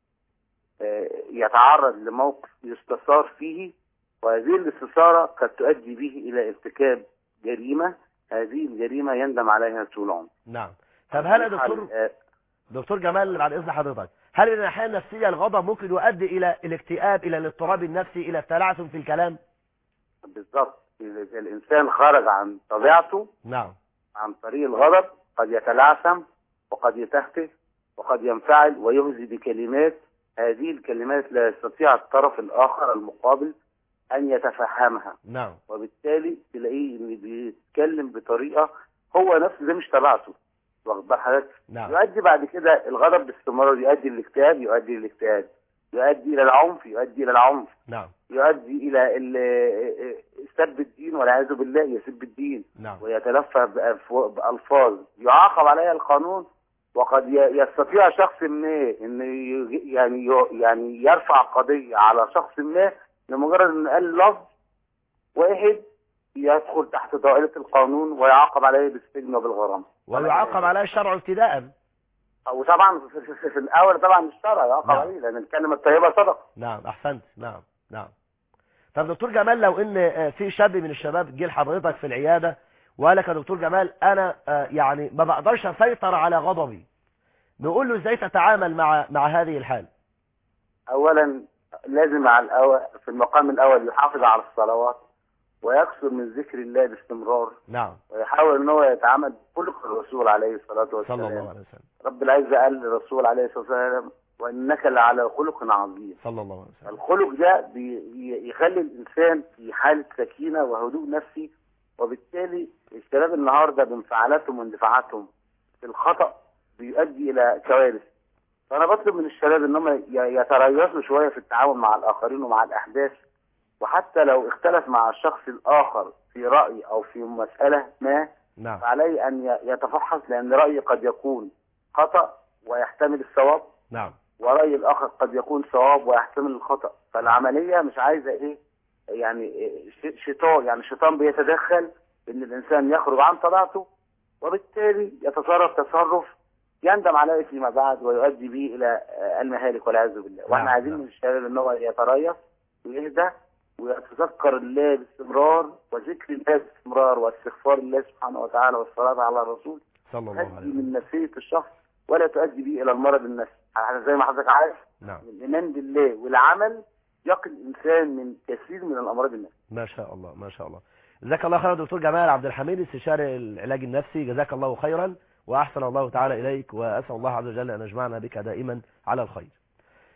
آه، يتعرض لموقف يستثار فيه وهذه الاستثارة قد تؤدي به إلى ارتكاب جريمة هذه الجريمة يندم عليها طول عمره نعم طب هل يا دكتور آه، دكتور جمال بعد اذن حضرتك هل من الناحيه النفسيه الغضب ممكن يؤدي الى الاكتئاب الى الاضطراب النفسي الى التلعثم في الكلام بالضبط إذا الإنسان خرج عن طبيعته نعم عن طريق الغضب قد يتلعثم وقد يتهته وقد ينفعل ويهزي بكلمات هذه الكلمات لا يستطيع الطرف الآخر المقابل أن يتفهمها نعم وبالتالي تلاقيه إن بيتكلم بطريقة هو نفسه ده مش تبعته واخد بال حضرتك نعم يؤدي بعد كده الغضب باستمرار يؤدي للاكتئاب يؤدي للاكتئاب يؤدي الى العنف يؤدي الى العنف نعم يؤدي الى ال- سب الدين والعياذ بالله يسب الدين نعم ويتلفظ بألف- بألفاظ يعاقب عليها القانون وقد ي- يستطيع شخص ما ان ي- يعني ي- يعني يرفع قضية على شخص ما لمجرد ان قال لفظ واحد يدخل تحت دائرة القانون ويعاقب عليه بالسجن وبالغرامة ويعاقب عليه الشرع ابتداء وطبعا في, في, في الاول طبعا الشرع يعاقب نعم. عليه لان الكلمة الطيبة صدقة نعم احسنت نعم نعم طب دكتور جمال لو ان آه، في شاب من الشباب جه لحضرتك في العياده وقال لك يا دكتور جمال انا آه، يعني ما بقدرش اسيطر على غضبي نقول له ازاي تتعامل مع مع هذه الحال اولا لازم على الأول في المقام الاول يحافظ على الصلوات ويكثر من ذكر الله باستمرار نعم ويحاول ان هو يتعامل بخلق الرسول عليه الصلاه صلى والسلام الله عليه وسلم رب العزه قال للرسول عليه الصلاه والسلام وانك لعلى خلق عظيم صلى الله عليه وسلم الخلق ده بي- يخلي الانسان في حاله سكينه وهدوء نفسي وبالتالي الشباب النهارده بانفعالاتهم واندفاعاتهم في الخطا بيؤدي الى كوارث فانا بطلب من الشباب ان هم ي- يتريثوا شويه في التعامل مع الاخرين ومع الاحداث وحتى لو اختلف مع الشخص الاخر في راي او في مساله ما نعم فعليه ان ي- يتفحص لان رايه قد يكون خطا ويحتمل الصواب نعم ورأي الآخر قد يكون صواب ويحتمل الخطأ فالعملية مش عايزة إيه يعني إيه ش- شيطان يعني الشيطان بيتدخل إن الإنسان يخرج عن طبيعته وبالتالي يتصرف تصرف يندم عليه فيما بعد ويؤدي به إلى آه، المهالك والعياذ بالله وإحنا نعم، عايزين نعم. من الشباب إن هو يتريث ويهدى ويتذكر الله باستمرار وذكر الله باستمرار واستغفار الله سبحانه وتعالى والصلاة على الرسول صلى الله عليه تؤدي وسلم من نفسية الشخص ولا تؤدي به إلى المرض النفسي على- زي ما حضرتك عارف نعم الإيمان بالله والعمل يقي الإنسان من كثير من الأمراض النفسية ما شاء الله ما شاء الله جزاك الله خيرا دكتور جمال عبد الحميد استشاري العلاج النفسي جزاك الله خيرا واحسن الله تعالى اليك واسال الله عز وجل ان يجمعنا بك دائما على الخير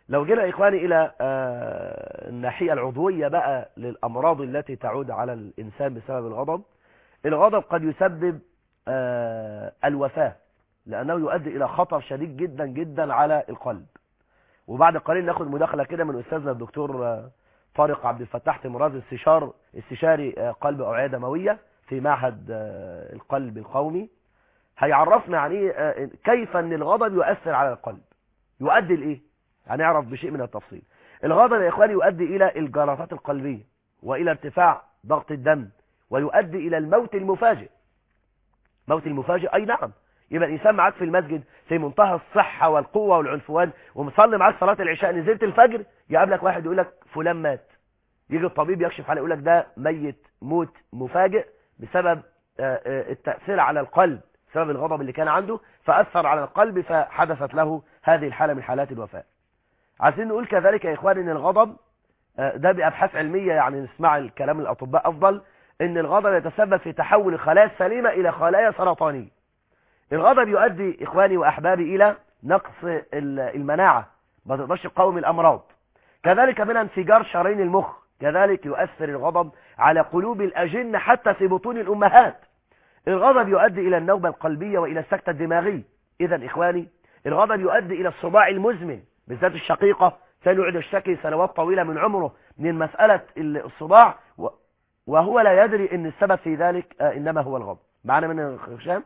لو جينا يا إخواني إلى آه، الناحية العضوية بقى للأمراض التي تعود على الإنسان بسبب الغضب الغضب قد يسبب آه، الوفاة لأنه يؤدي إلى خطر شديد جدا جدا على القلب وبعد قليل ناخد مداخلة كده من أستاذنا الدكتور آه، طارق عبد الفتاح تمراز استشار استشاري آه، قلب أوعية دموية في معهد آه، القلب القومي هيعرفنا يعني إيه، آه، كيف أن الغضب يؤثر على القلب يؤدي لإيه هنعرف بشيء من التفصيل الغضب يا إخواني يؤدي إلى الجلطات القلبية وإلى ارتفاع ضغط الدم ويؤدي إلى الموت المفاجئ موت المفاجئ أي نعم يبقى الإنسان معاك في المسجد في منتهى الصحة والقوة والعنفوان ومصلي معاك صلاة العشاء نزلت الفجر يقابلك واحد يقول لك فلان مات يجي الطبيب يكشف عليه يقول لك ده ميت موت مفاجئ بسبب آه، آه، التأثير على القلب بسبب الغضب اللي كان عنده فأثر على القلب فحدثت له هذه الحالة من حالات الوفاة عايزين نقول كذلك يا إخواني أن الغضب آه، ده بأبحاث علمية يعني نسمع الكلام الأطباء أفضل أن الغضب يتسبب في تحول الخلايا السليمة إلى خلايا سرطانية الغضب يؤدي إخواني وأحبابي إلى نقص ال- المناعة ما تقدرش تقاوم الأمراض كذلك من انفجار شرايين المخ كذلك يؤثر الغضب على قلوب الأجنة حتى في بطون الأمهات الغضب يؤدي إلى النوبة القلبية وإلى السكتة الدماغية إذا إخواني الغضب يؤدي إلى الصداع المزمن بالذات الشقيقة كان يقعد يشتكي سنوات طويلة من عمره من مسألة الصداع و- وهو لا يدري أن السبب في ذلك آه، إنما هو الغضب معنا من هشام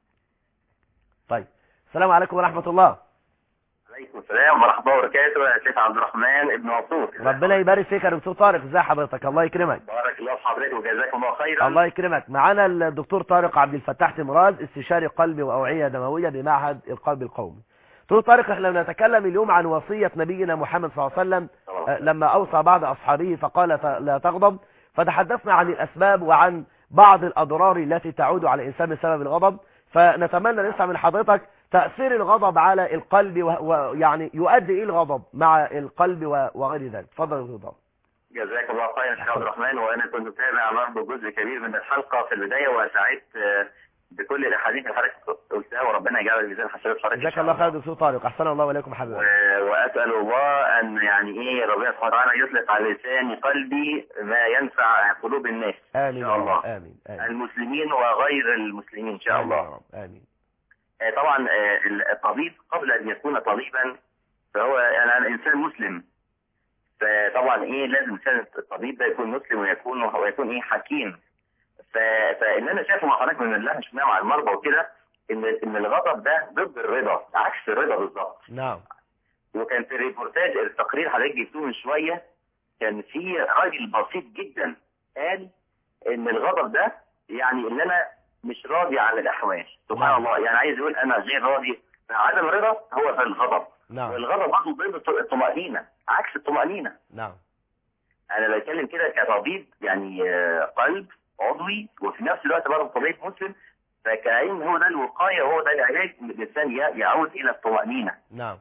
طيب السلام عليكم ورحمة الله عليكم السلام ورحمة الله وبركاته يا شيخ عبد الرحمن ابن عطور ربنا يبارك فيك يا دكتور طارق ازي حضرتك الله يكرمك بارك الله في حضرتك وجزاكم الله خيرا الله يكرمك معانا الدكتور طارق عبد الفتاح تمراز استشاري قلب وأوعية دموية بمعهد القلب القومي دكتور طارق احنا بنتكلم اليوم عن وصية نبينا محمد صلى الله عليه وسلم آه، لما أوصى بعض أصحابه فقال ت- لا تغضب فتحدثنا عن الأسباب وعن بعض الأضرار التي تعود على الإنسان بسبب الغضب فنتمنى نسمع من حضرتك تأثير الغضب على القلب و- ويعني يؤدي إيه الغضب مع القلب و- وغير ذلك تفضل يا دكتور طارق. جزاك الله خيرا يا شيخ عبد الرحمن وانا كنت متابع برضه جزء كبير من الحلقة في البداية وسعدت آه، بكل الاحاديث اللي حضرتك قلتها وربنا يجعل ميزان حسنات حضرتك إن جزاك شاء الله خير يا دكتور طارق أحسن الله وإليكم حبيبي و- واسال الله ان يعني ايه ربنا سبحانه وتعالى يطلق على لسان قلبي ما ينفع قلوب الناس آمين إن شاء الله. يا رب. آمين آمين المسلمين وغير المسلمين ان شاء آمين يا الله رب. آمين آه، طبعا آه، الطبيب قبل ان يكون طبيبا فهو يعني أنا انسان مسلم فطبعا ايه لازم إنسان الطبيب ده يكون مسلم ويكون ويكون ايه حكيم ف... فان انا شايفه مع حضرتك من اللي احنا شفناه مع المرضى وكده ان ان الغضب ده ضد الرضا عكس الرضا بالظبط نعم وكان في الريبورتاج التقرير حضرتك جبتوه من شويه كان في راجل بسيط جدا قال ان الغضب ده يعني ان انا مش راضي عن الاحوال سبحان الله يعني عايز يقول انا غير راضي عدم الرضا هو في الغضب نعم والغضب برضه ضد الطمأنينة عكس الطمأنينة نعم انا بتكلم كده كطبيب يعني آه، قلب عضوي وفي نفس الوقت برضه طبيب مسلم فكأن هو ده الوقاية وهو ده العلاج إن الإنسان ي- يعود إلى الطمأنينة نعم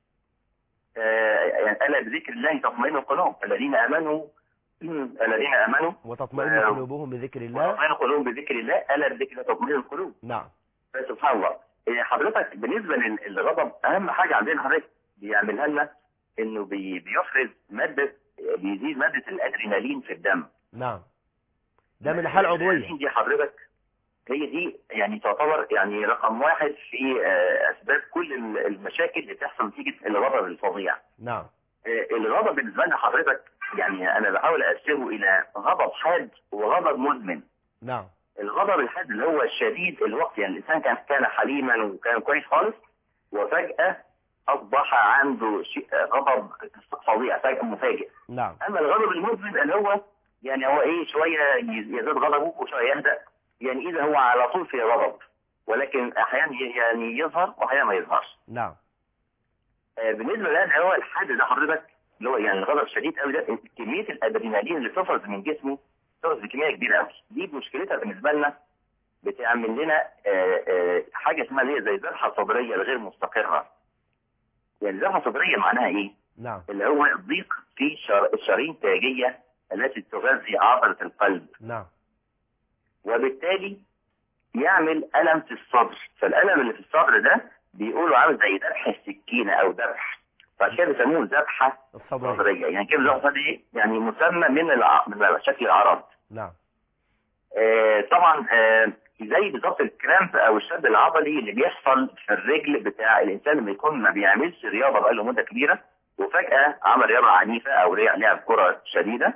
آه، يعني ألا بذكر الله تطمئن القلوب الذين آمنوا الذين آمنوا وتطمئن آه، قلوبهم بذكر الله وتطمئن قلوبهم بذكر الله ألا بذكر الله تطمئن القلوب نعم سبحان الله إيه حضرتك بالنسبة للغضب أهم حاجة عندنا حضرتك بيعملها لنا إنه بي- بيفرز مادة بيزيد مادة الأدرينالين في الدم نعم ده من الحالة العضوية الأدرينالين دي حضرتك هي دي يعني تعتبر يعني رقم واحد في آه، أسباب كل ال- المشاكل اللي بتحصل نتيجة الغضب الفظيع نعم آه، الغضب بالنسبة لنا حضرتك يعني أنا بحاول أقسمه إلى غضب حاد وغضب مزمن نعم الغضب الحاد اللي هو الشديد الوقت يعني الانسان كان كان حليما وكان كويس خالص وفجاه اصبح عنده شيء غضب فظيع فجاه مفاجئ نعم اما الغضب المزمن اللي هو يعني هو ايه شويه يز- يزداد غضبه وشويه يهدأ يعني اذا هو على طول في غضب ولكن احيانا ي- يعني يظهر واحيانا ما يظهرش نعم آه، بالنسبه لهذا هو الحد ده حضرتك اللي هو يعني الغضب الشديد قوي ده كميه الادرينالين اللي بتفرز من جسمه بتفرز بكميه كبيره قوي دي مشكلتها بالنسبه لنا بتعمل لنا آه، آه، حاجه اسمها اللي هي زي ذبحه صدريه الغير مستقره يعني ذبحه صدريه معناها ايه؟ نعم اللي هو الضيق في شر- الشرايين التاجيه التي تغذي عضله القلب نعم وبالتالي يعمل ألم في الصدر فالألم اللي في الصدر ده بيقولوا عامل زي ذبح السكينة أو ذبح فعشان كده بيسموه ذبحه الصدرية صدريه يعني كلمه ذبحه صدريه يعني مسمى من الع... من شكل الاعراض نعم آه، طبعا آه، زي بالظبط الكرامب او الشد العضلي اللي بيحصل في الرجل بتاع الانسان لما يكون ما بيعملش رياضه بقاله مده كبيره وفجاه عمل رياضه عنيفه او ريع- لعب كره شديده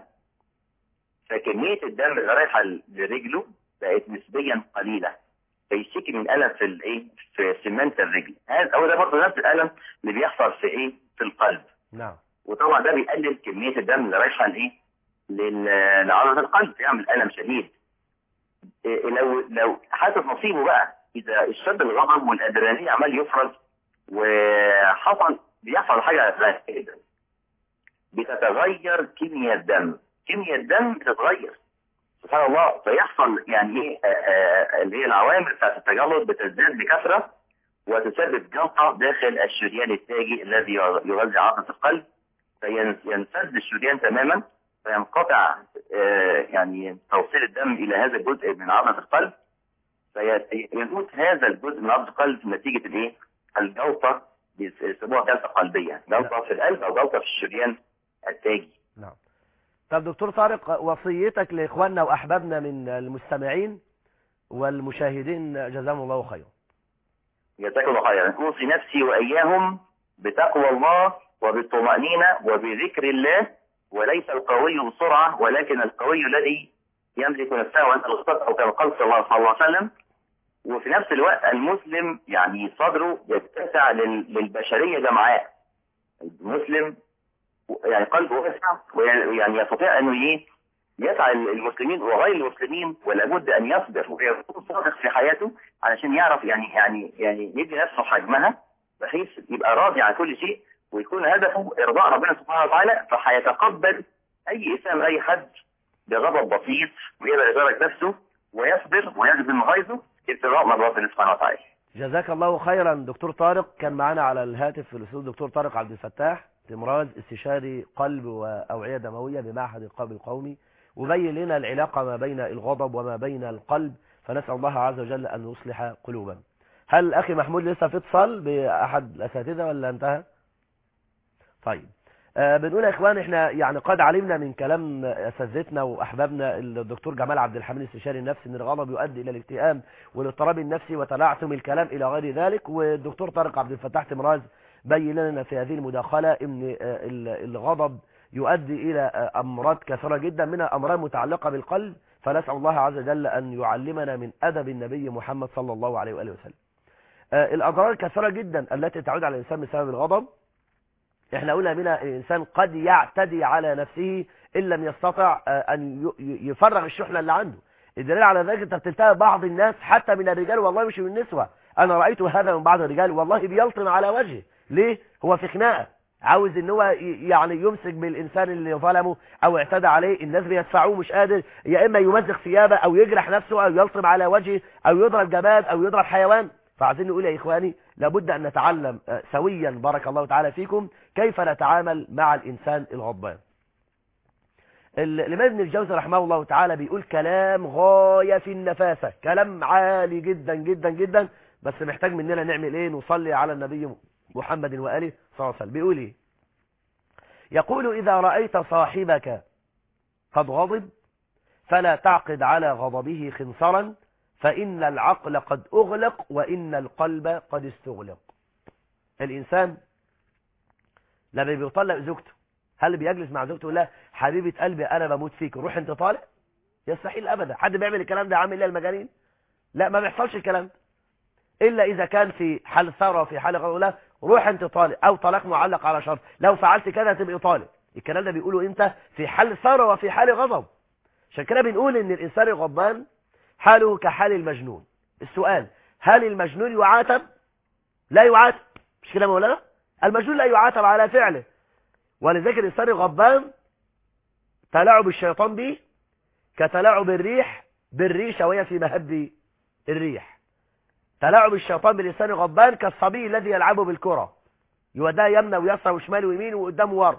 فكميه الدم اللي رايحه لرجله بقت نسبيا قليله فيشتكي من الم في الايه في سمنت الرجل هذا هو ده برضه نفس الالم اللي بيحصل في ايه في القلب نعم وطبعا ده بيقلل كميه الدم اللي رايحه لايه لل- لعضله القلب يعمل الم شديد إيه لو لو حاسس نصيبه بقى اذا الشد الغضب والادرينالين عمال يفرز وحصل بيحصل حاجه غريبه جدا بتتغير كيمياء الدم كيمياء الدم بتتغير سبحان الله فيحصل يعني ايه آه، آه، اللي هي العوامل بتاعت التجلط بتزداد بكثره وتسبب جلطه داخل الشريان التاجي الذي يغذي عضله القلب فينسد الشريان تماما فينقطع آه، يعني توصيل الدم الى هذا الجزء من عضله القلب فيموت هذا الجزء من عضله القلب نتيجه الايه؟ الجلطه بيسموها جلطه قلبيه، جلطه في القلب او جلطه في الشريان التاجي. نعم طب دكتور طارق وصيتك لاخواننا واحبابنا من المستمعين والمشاهدين جزاهم الله خيرا جزاكم الله خيرا اوصي نفسي واياهم بتقوى الله وبالطمانينه وبذكر الله وليس القوي بسرعه ولكن القوي الذي يملك نفسه وانت الغطاس او كما قال صلى الله صلى الله عليه وسلم وفي نفس الوقت المسلم يعني صدره يتسع لل- للبشريه جمعاء المسلم يعني قلبه واسع ويعني يستطيع انه ايه يسعى المسلمين وغير المسلمين ولا بد ان يصبر ويكون صادق في حياته علشان يعرف يعني يعني يعني يدي نفسه حجمها بحيث يبقى راضي عن كل شيء ويكون هدفه ارضاء ربنا سبحانه وتعالى فهيتقبل اي اسلام اي حد بغضب بسيط ويقدر يدرك نفسه ويصبر ويجزم غيظه ابتغاء مرضات الله سبحانه وتعالى. جزاك الله خيرا دكتور طارق كان معنا على الهاتف في الاستوديو دكتور طارق عبد الفتاح تمراز استشاري قلب واوعيه دمويه بمعهد القلب القومي وبين لنا العلاقه ما بين الغضب وما بين القلب فنسال الله عز وجل ان يصلح قلوبنا هل اخي محمود لسه في اتصال باحد الاساتذه ولا انتهى طيب آه بنقول يا اخوان احنا يعني قد علمنا من كلام اساتذتنا واحبابنا الدكتور جمال عبد الحميد الاستشاري النفسي ان الغضب يؤدي الى الاكتئاب والاضطراب النفسي وتلعثم الكلام الى غير ذلك والدكتور طارق عبد الفتاح تمراز بين لنا في هذه المداخله ان آه، ال- الغضب يؤدي الى آه، امراض كثيره جدا منها امراض متعلقه بالقلب فنسال الله عز وجل ان يعلمنا من ادب النبي محمد صلى الله عليه واله وسلم آه، الاضرار الكثيره جدا التي تعود على الانسان بسبب الغضب احنا قلنا منها الانسان قد يعتدي على نفسه ان لم يستطع آه، ان ي- ي- يفرغ الشحنه اللي عنده الدليل على ذلك انت بتلتقي بعض الناس حتى من الرجال والله مش من النسوه انا رايت هذا من بعض الرجال والله بيلطم على وجهه ليه هو في خناقه عاوز ان هو ي- يعني يمسك بالانسان اللي ظلمه او اعتدى عليه الناس بيدفعوه مش قادر يا اما يمزق ثيابه او يجرح نفسه او يلطم على وجهه او يضرب جماد او يضرب حيوان فعايزين نقول يا اخواني لابد ان نتعلم آه، سويا بارك الله تعالى فيكم كيف نتعامل مع الانسان الغضبان ال- الامام ابن الجوزي رحمه الله تعالى بيقول كلام غايه في النفاسه كلام عالي جدا جدا جدا بس محتاج مننا نعمل ايه نصلي على النبي محمد واله صلى الله عليه وسلم بيقول ايه يقول اذا رايت صاحبك قد غضب فلا تعقد على غضبه خنصرا فان العقل قد اغلق وان القلب قد استغلق الانسان لما بيطلق زوجته هل بيجلس مع زوجته يقول لها حبيبه قلبي انا بموت فيك روح انت طالق يستحيل ابدا حد بيعمل الكلام ده عامل ايه المجانين لا ما بيحصلش الكلام ده الا اذا كان في حال ثوره وفي حال غضب لا روح انت طالق او طلاق معلق على شرط لو فعلت كده تبقى طالق الكلام ده بيقوله انت في حال ثوره وفي حال غضب عشان كده بنقول ان الانسان الغضبان حاله كحال المجنون السؤال هل المجنون يعاتب لا يعاتب مش كده يا مولانا المجنون لا يعاتب على فعله ولذلك الانسان الغضبان تلاعب الشيطان به كتلاعب الريح بالريشه وهي في مهب الريح تلاعب الشيطان بالإنسان الغضبان كالصبي الذي يلعب بالكرة يوديها يمنى ويسرى وشمال ويمين وقدام وورا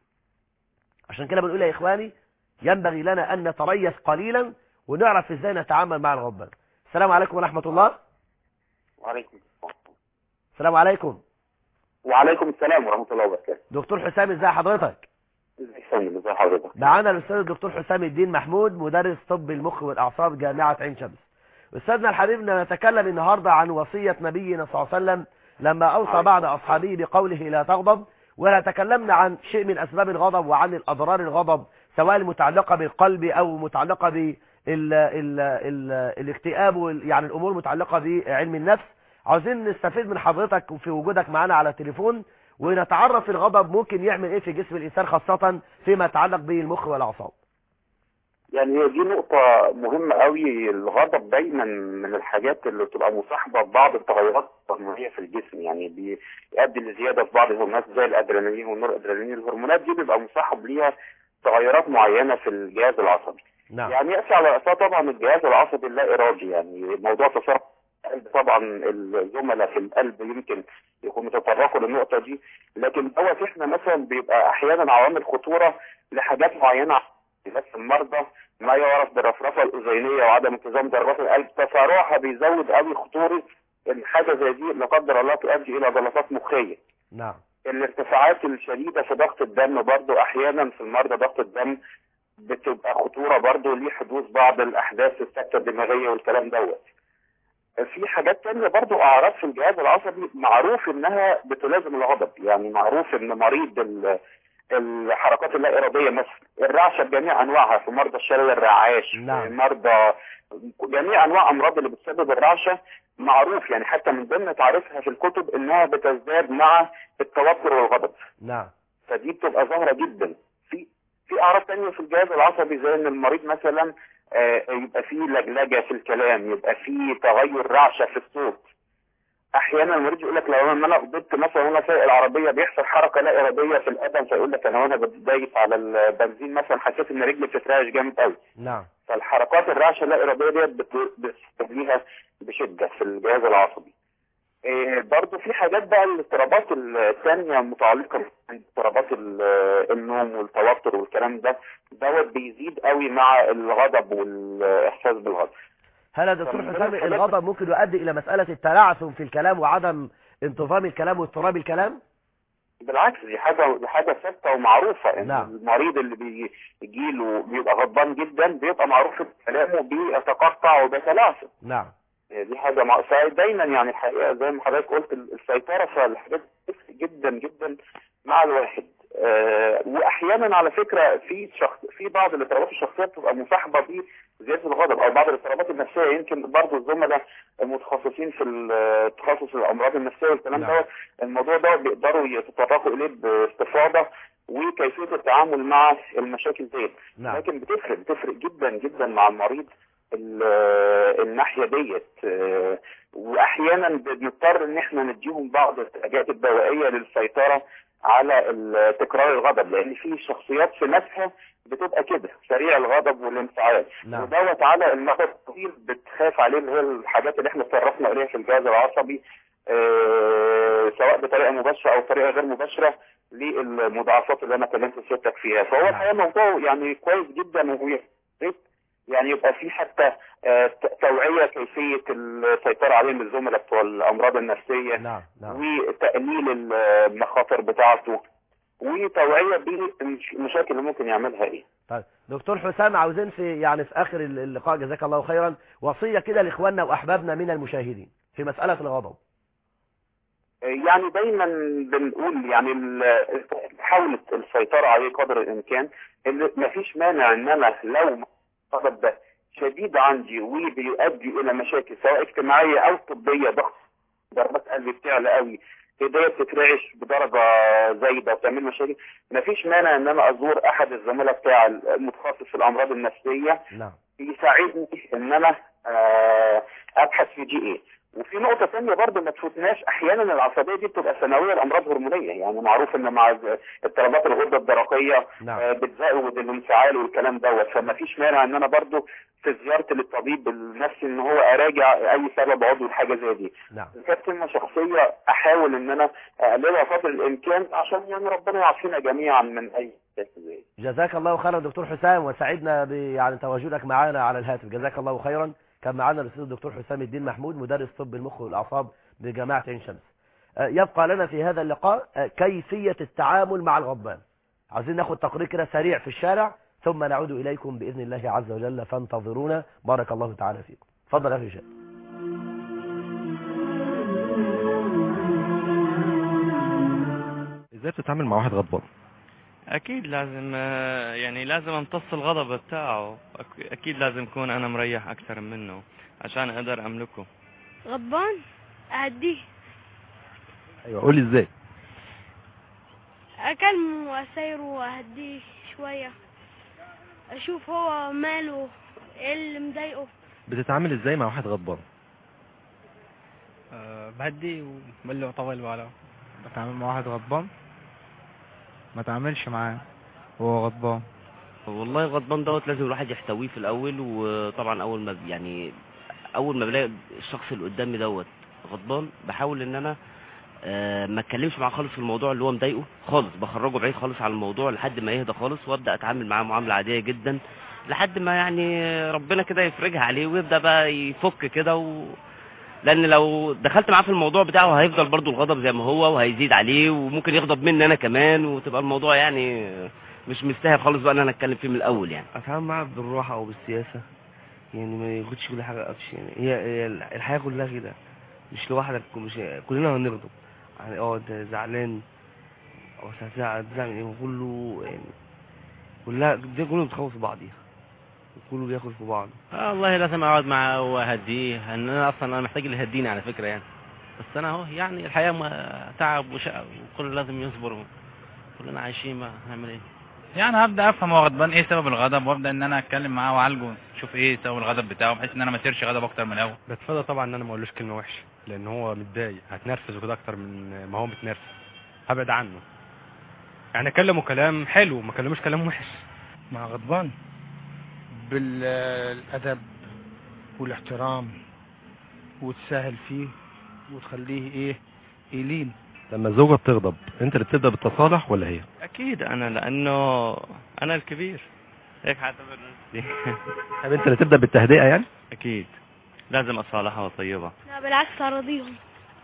عشان كده بنقول يا إخواني ينبغي لنا أن نتريث قليلا ونعرف إزاي نتعامل مع الغضبان السلام عليكم ورحمة الله وعليكم السلام السلام عليكم وعليكم السلام ورحمه الله وبركاته دكتور حسام ازي حضرتك ازي يا فندم ازي حضرتك معانا الاستاذ الدكتور حسام الدين محمود مدرس طب المخ والاعصاب جامعه عين شمس استاذنا الحبيب نتكلم النهارده عن وصيه نبينا صلى الله عليه وسلم لما اوصى بعض اصحابه بقوله لا تغضب وتكلمنا عن شيء من اسباب الغضب وعن الاضرار الغضب سواء المتعلقه بالقلب او متعلقه بال ال ال ال الاكتئاب وال- يعني الامور المتعلقه بعلم النفس عاوزين نستفيد من حضرتك في وجودك معنا على التليفون ونتعرف الغضب ممكن يعمل ايه في جسم الانسان خاصه فيما يتعلق بالمخ والاعصاب يعني هي دي نقطة مهمة قوي الغضب دايما من الحاجات اللي بتبقى مصاحبة ببعض التغيرات الهرمونية في الجسم يعني بيؤدي لزيادة في بعض الهرمونات زي الأدرينالين والنور أدرينالين الهرمونات دي بيبقى مصاحب ليها تغيرات معينة في الجهاز العصبي نعم يعني يأتي على رأسها طبعا الجهاز العصبي اللا إرادي يعني موضوع تصرف القلب طبعا الزملاء في القلب يمكن يكونوا تطرقوا للنقطة دي لكن دوت احنا مثلا بيبقى أحيانا عوامل خطورة لحاجات معينة بس المرضى ما يعرف بالرفرفة الأذينية وعدم انتظام ضربات القلب تسارعها بيزود قوي خطورة ان حاجة زي دي لا قدر الله تؤدي إلى جلطات مخية نعم الارتفاعات الشديدة في ضغط الدم برضو أحيانا في المرضى ضغط الدم بتبقى خطورة برضو لحدوث بعض الأحداث السكتة الدماغية والكلام دوت في حاجات تانية برضو أعراض في الجهاز العصبي معروف إنها بتلازم الغضب يعني معروف إن مريض ال- الحركات اللا إرادية مثلا الرعشة بجميع أنواعها في مرضى الشلل الرعاش نعم. في مرضى جميع أنواع أمراض اللي بتسبب الرعشة معروف يعني حتى من ضمن تعريفها في الكتب إنها بتزداد مع التوتر والغضب نعم فدي بتبقى ظاهرة جدا في في أعراض تانية في الجهاز العصبي زي إن المريض مثلا آه، يبقى فيه لجلجة في الكلام يبقى فيه تغير رعشة في الصوت احيانا المريض يقول لك لو انا غضبت مثلا وانا سايق العربيه بيحصل حركه لا اراديه في القدم فيقول لك انا وانا بدايس على البنزين مثلا حسيت ان رجلي بتترعش جامد قوي نعم فالحركات الرعشه اللا اراديه ديت بت- بتستجليها بشده في الجهاز العصبي إيه برضو في حاجات بقى الاضطرابات الثانيه متعلقه باضطرابات ال- النوم والتوتر والكلام ده دوت بيزيد قوي مع الغضب والاحساس بالغضب هل يا دكتور طب من حسام ضمن الحاجات- الغضب ممكن يؤدي الى مساله التلعثم في الكلام وعدم انتظام الكلام واضطراب الكلام بالعكس دي حاجة دي حاجة ثابتة ومعروفة ان نعم. المريض اللي بيجيله بيبقى غضبان جدا بيبقى معروف إن كلامه بيتقطع وبيتلعثم نعم دي حاجة مع... فدايما يعني الحقيقة زي ما حضرتك قلت ال- السيطرة في الحاجات دي بتفرق جدا جدا مع الواحد آه واحيانا على فكرة في شخص في بعض الاضطرابات الشخصية بتبقى مصاحبة بزيادة الغضب او بعض الاضطرابات النفسية يمكن برضو الزملاء المتخصصين في ال- تخصص الامراض النفسية والكلام نعم. دوت الموضوع ده بيقدروا يتطرقوا اليه باستفاضة وكيفية التعامل مع المشاكل ديت نعم لكن بتفرق بتفرق جدا جدا مع المريض ال- الناحية ديت آه، واحيانا بنضطر ان احنا نديهم بعض الحاجات الدوائية للسيطرة على ال- تكرار الغضب لان في شخصيات في نفسها بتبقى كده سريع الغضب والانفعال نعم ودوت على المدى الطويل بتخاف عليه اللي هي الحاجات اللي احنا اتطرقنا اليها في الجهاز العصبي آه، سواء بطريقه مباشره او بطريقه غير مباشره للمضاعفات اللي انا كلمت سيادتك فيها فهو الحقيقه موضوع يعني كويس جدا وهو يا- يعني يبقى في حتى آه، ت- توعيه كيفيه السيطره عليه من الزملاء بتوع الامراض النفسيه نعم نعم وتقليل المخاطر بتاعته وتوعيه بالمشاكل اللي ممكن يعملها ايه طيب دكتور حسام عاوزين في يعني في اخر اللقاء جزاك الله خيرا وصيه كده لاخواننا واحبابنا من المشاهدين في مساله الغضب يعني دايما بنقول يعني ال- محاولة السيطرة عليه قدر الإمكان إن مفيش مانع إن أنا لو الغضب ده شديد عندي وبيؤدي إلى مشاكل سواء اجتماعية أو طبية ضغط ضربات قلبي بتعلى قوي ايديا بتترعش بدرجة زايدة وبتعمل مشاكل مفيش مانع إن أنا أزور أحد الزملاء بتاع المتخصص في الأمراض النفسية نعم يساعدني ان انا آه، ابحث في دي ايه وفي نقطة ثانية برضه ما تفوتناش احيانا العصبية دي بتبقى ثانوية لامراض هرمونية يعني معروف ان مع ز- اضطرابات الغدة الدرقية نعم آه، بتزود الانفعال والكلام دوت فما فيش مانع ان انا برضه في زيارتي للطبيب النفسي ان هو اراجع اي سبب عضوي لحاجة زي دي نعم كانت كلمة شخصية احاول ان انا اقللها قدر الامكان عشان يعني ربنا يعافينا جميعا من اي شيء زي دي. جزاك الله خيرا دكتور حسام وسعدنا ب يعني تواجدك معنا على الهاتف جزاك الله خيرا كان معنا الاستاذ الدكتور حسام الدين محمود مدرس طب المخ والاعصاب بجامعه عين شمس آه، يبقى لنا في هذا اللقاء آه، كيفية التعامل مع الغضبان عايزين ناخد تقرير كده سريع في الشارع ثم نعود إليكم بإذن الله عز وجل فانتظرونا بارك الله تعالى فيكم تفضل يا أخي هشام ازاي بتتعامل مع واحد غضبان اكيد لازم آه، يعني لازم امتص الغضب بتاعه أك- اكيد لازم اكون انا مريح اكثر منه عشان اقدر املكه غضبان أهديه ايوه قول لي ازاي أكلمه وأسيره وأهديه شوية أشوف هو ماله إيه اللي مضايقه بتتعامل ازاي مع واحد غضبان أه بهدي وبقول له طول باله بتعامل مع واحد غضبان ما تعاملش معاه هو غضبان والله غضبان دوت لازم الواحد يحتويه في الاول وطبعا اول ما يعني اول ما بلاقي الشخص اللي قدامي دوت غضبان بحاول ان انا آه، ما اتكلمش معاه خالص في الموضوع اللي هو مضايقه خالص بخرجه بعيد خالص عن الموضوع لحد ما يهدى خالص وابدا اتعامل معاه معامله عاديه جدا لحد ما يعني ربنا كده يفرجها عليه ويبدا بقى يفك كده و... لان لو دخلت معاه في الموضوع بتاعه هيفضل برضو الغضب زي ما هو وهيزيد عليه وممكن يغضب مني انا كمان وتبقى الموضوع يعني مش مستاهل خالص بقى ان انا اتكلم فيه من الاول يعني اتعامل معاه بالراحه او بالسياسه يعني ما ياخدش كل حاجه قفش يعني هي هي الحياه كلها كده مش لوحدك مش كلنا هنغضب يعني اه انت زعلان او هتزعل تزعل من ايه كله يعني كلها دي كله بتخوف بعضيها كله بياخد في بعض آه والله لازم اقعد معاه واهديه ان انا اصلا انا محتاج اللي يهديني على فكره يعني بس انا اهو يعني الحياه ما- تعب وشقى وكل لازم يصبر كلنا عايشين ما هنعمل ايه يعني هبدا افهم هو غضبان ايه سبب الغضب وابدا ان انا اتكلم معاه واعالجه اشوف ايه سبب الغضب بتاعه بحيث ان انا ما اصيرش غضب اكتر من الاول بتفادى طبعا ان انا ما اقولوش كلمه وحشه لان هو متضايق هتنرفز وكده اكتر من ما هو متنرفز هبعد عنه يعني اكلمه كلام حلو ما اكلموش كلام وحش مع غضبان بالادب والاحترام وتسهل فيه وتخليه ايه يلين لما الزوجه بتغضب انت اللي بتبدا بالتصالح ولا هي اكيد انا لانه انا الكبير هيك حاعتبر نفسي طب انت اللي تبدا بالتهدئه يعني اكيد لازم اصالحها وطيبها لا بالعكس أراضيهم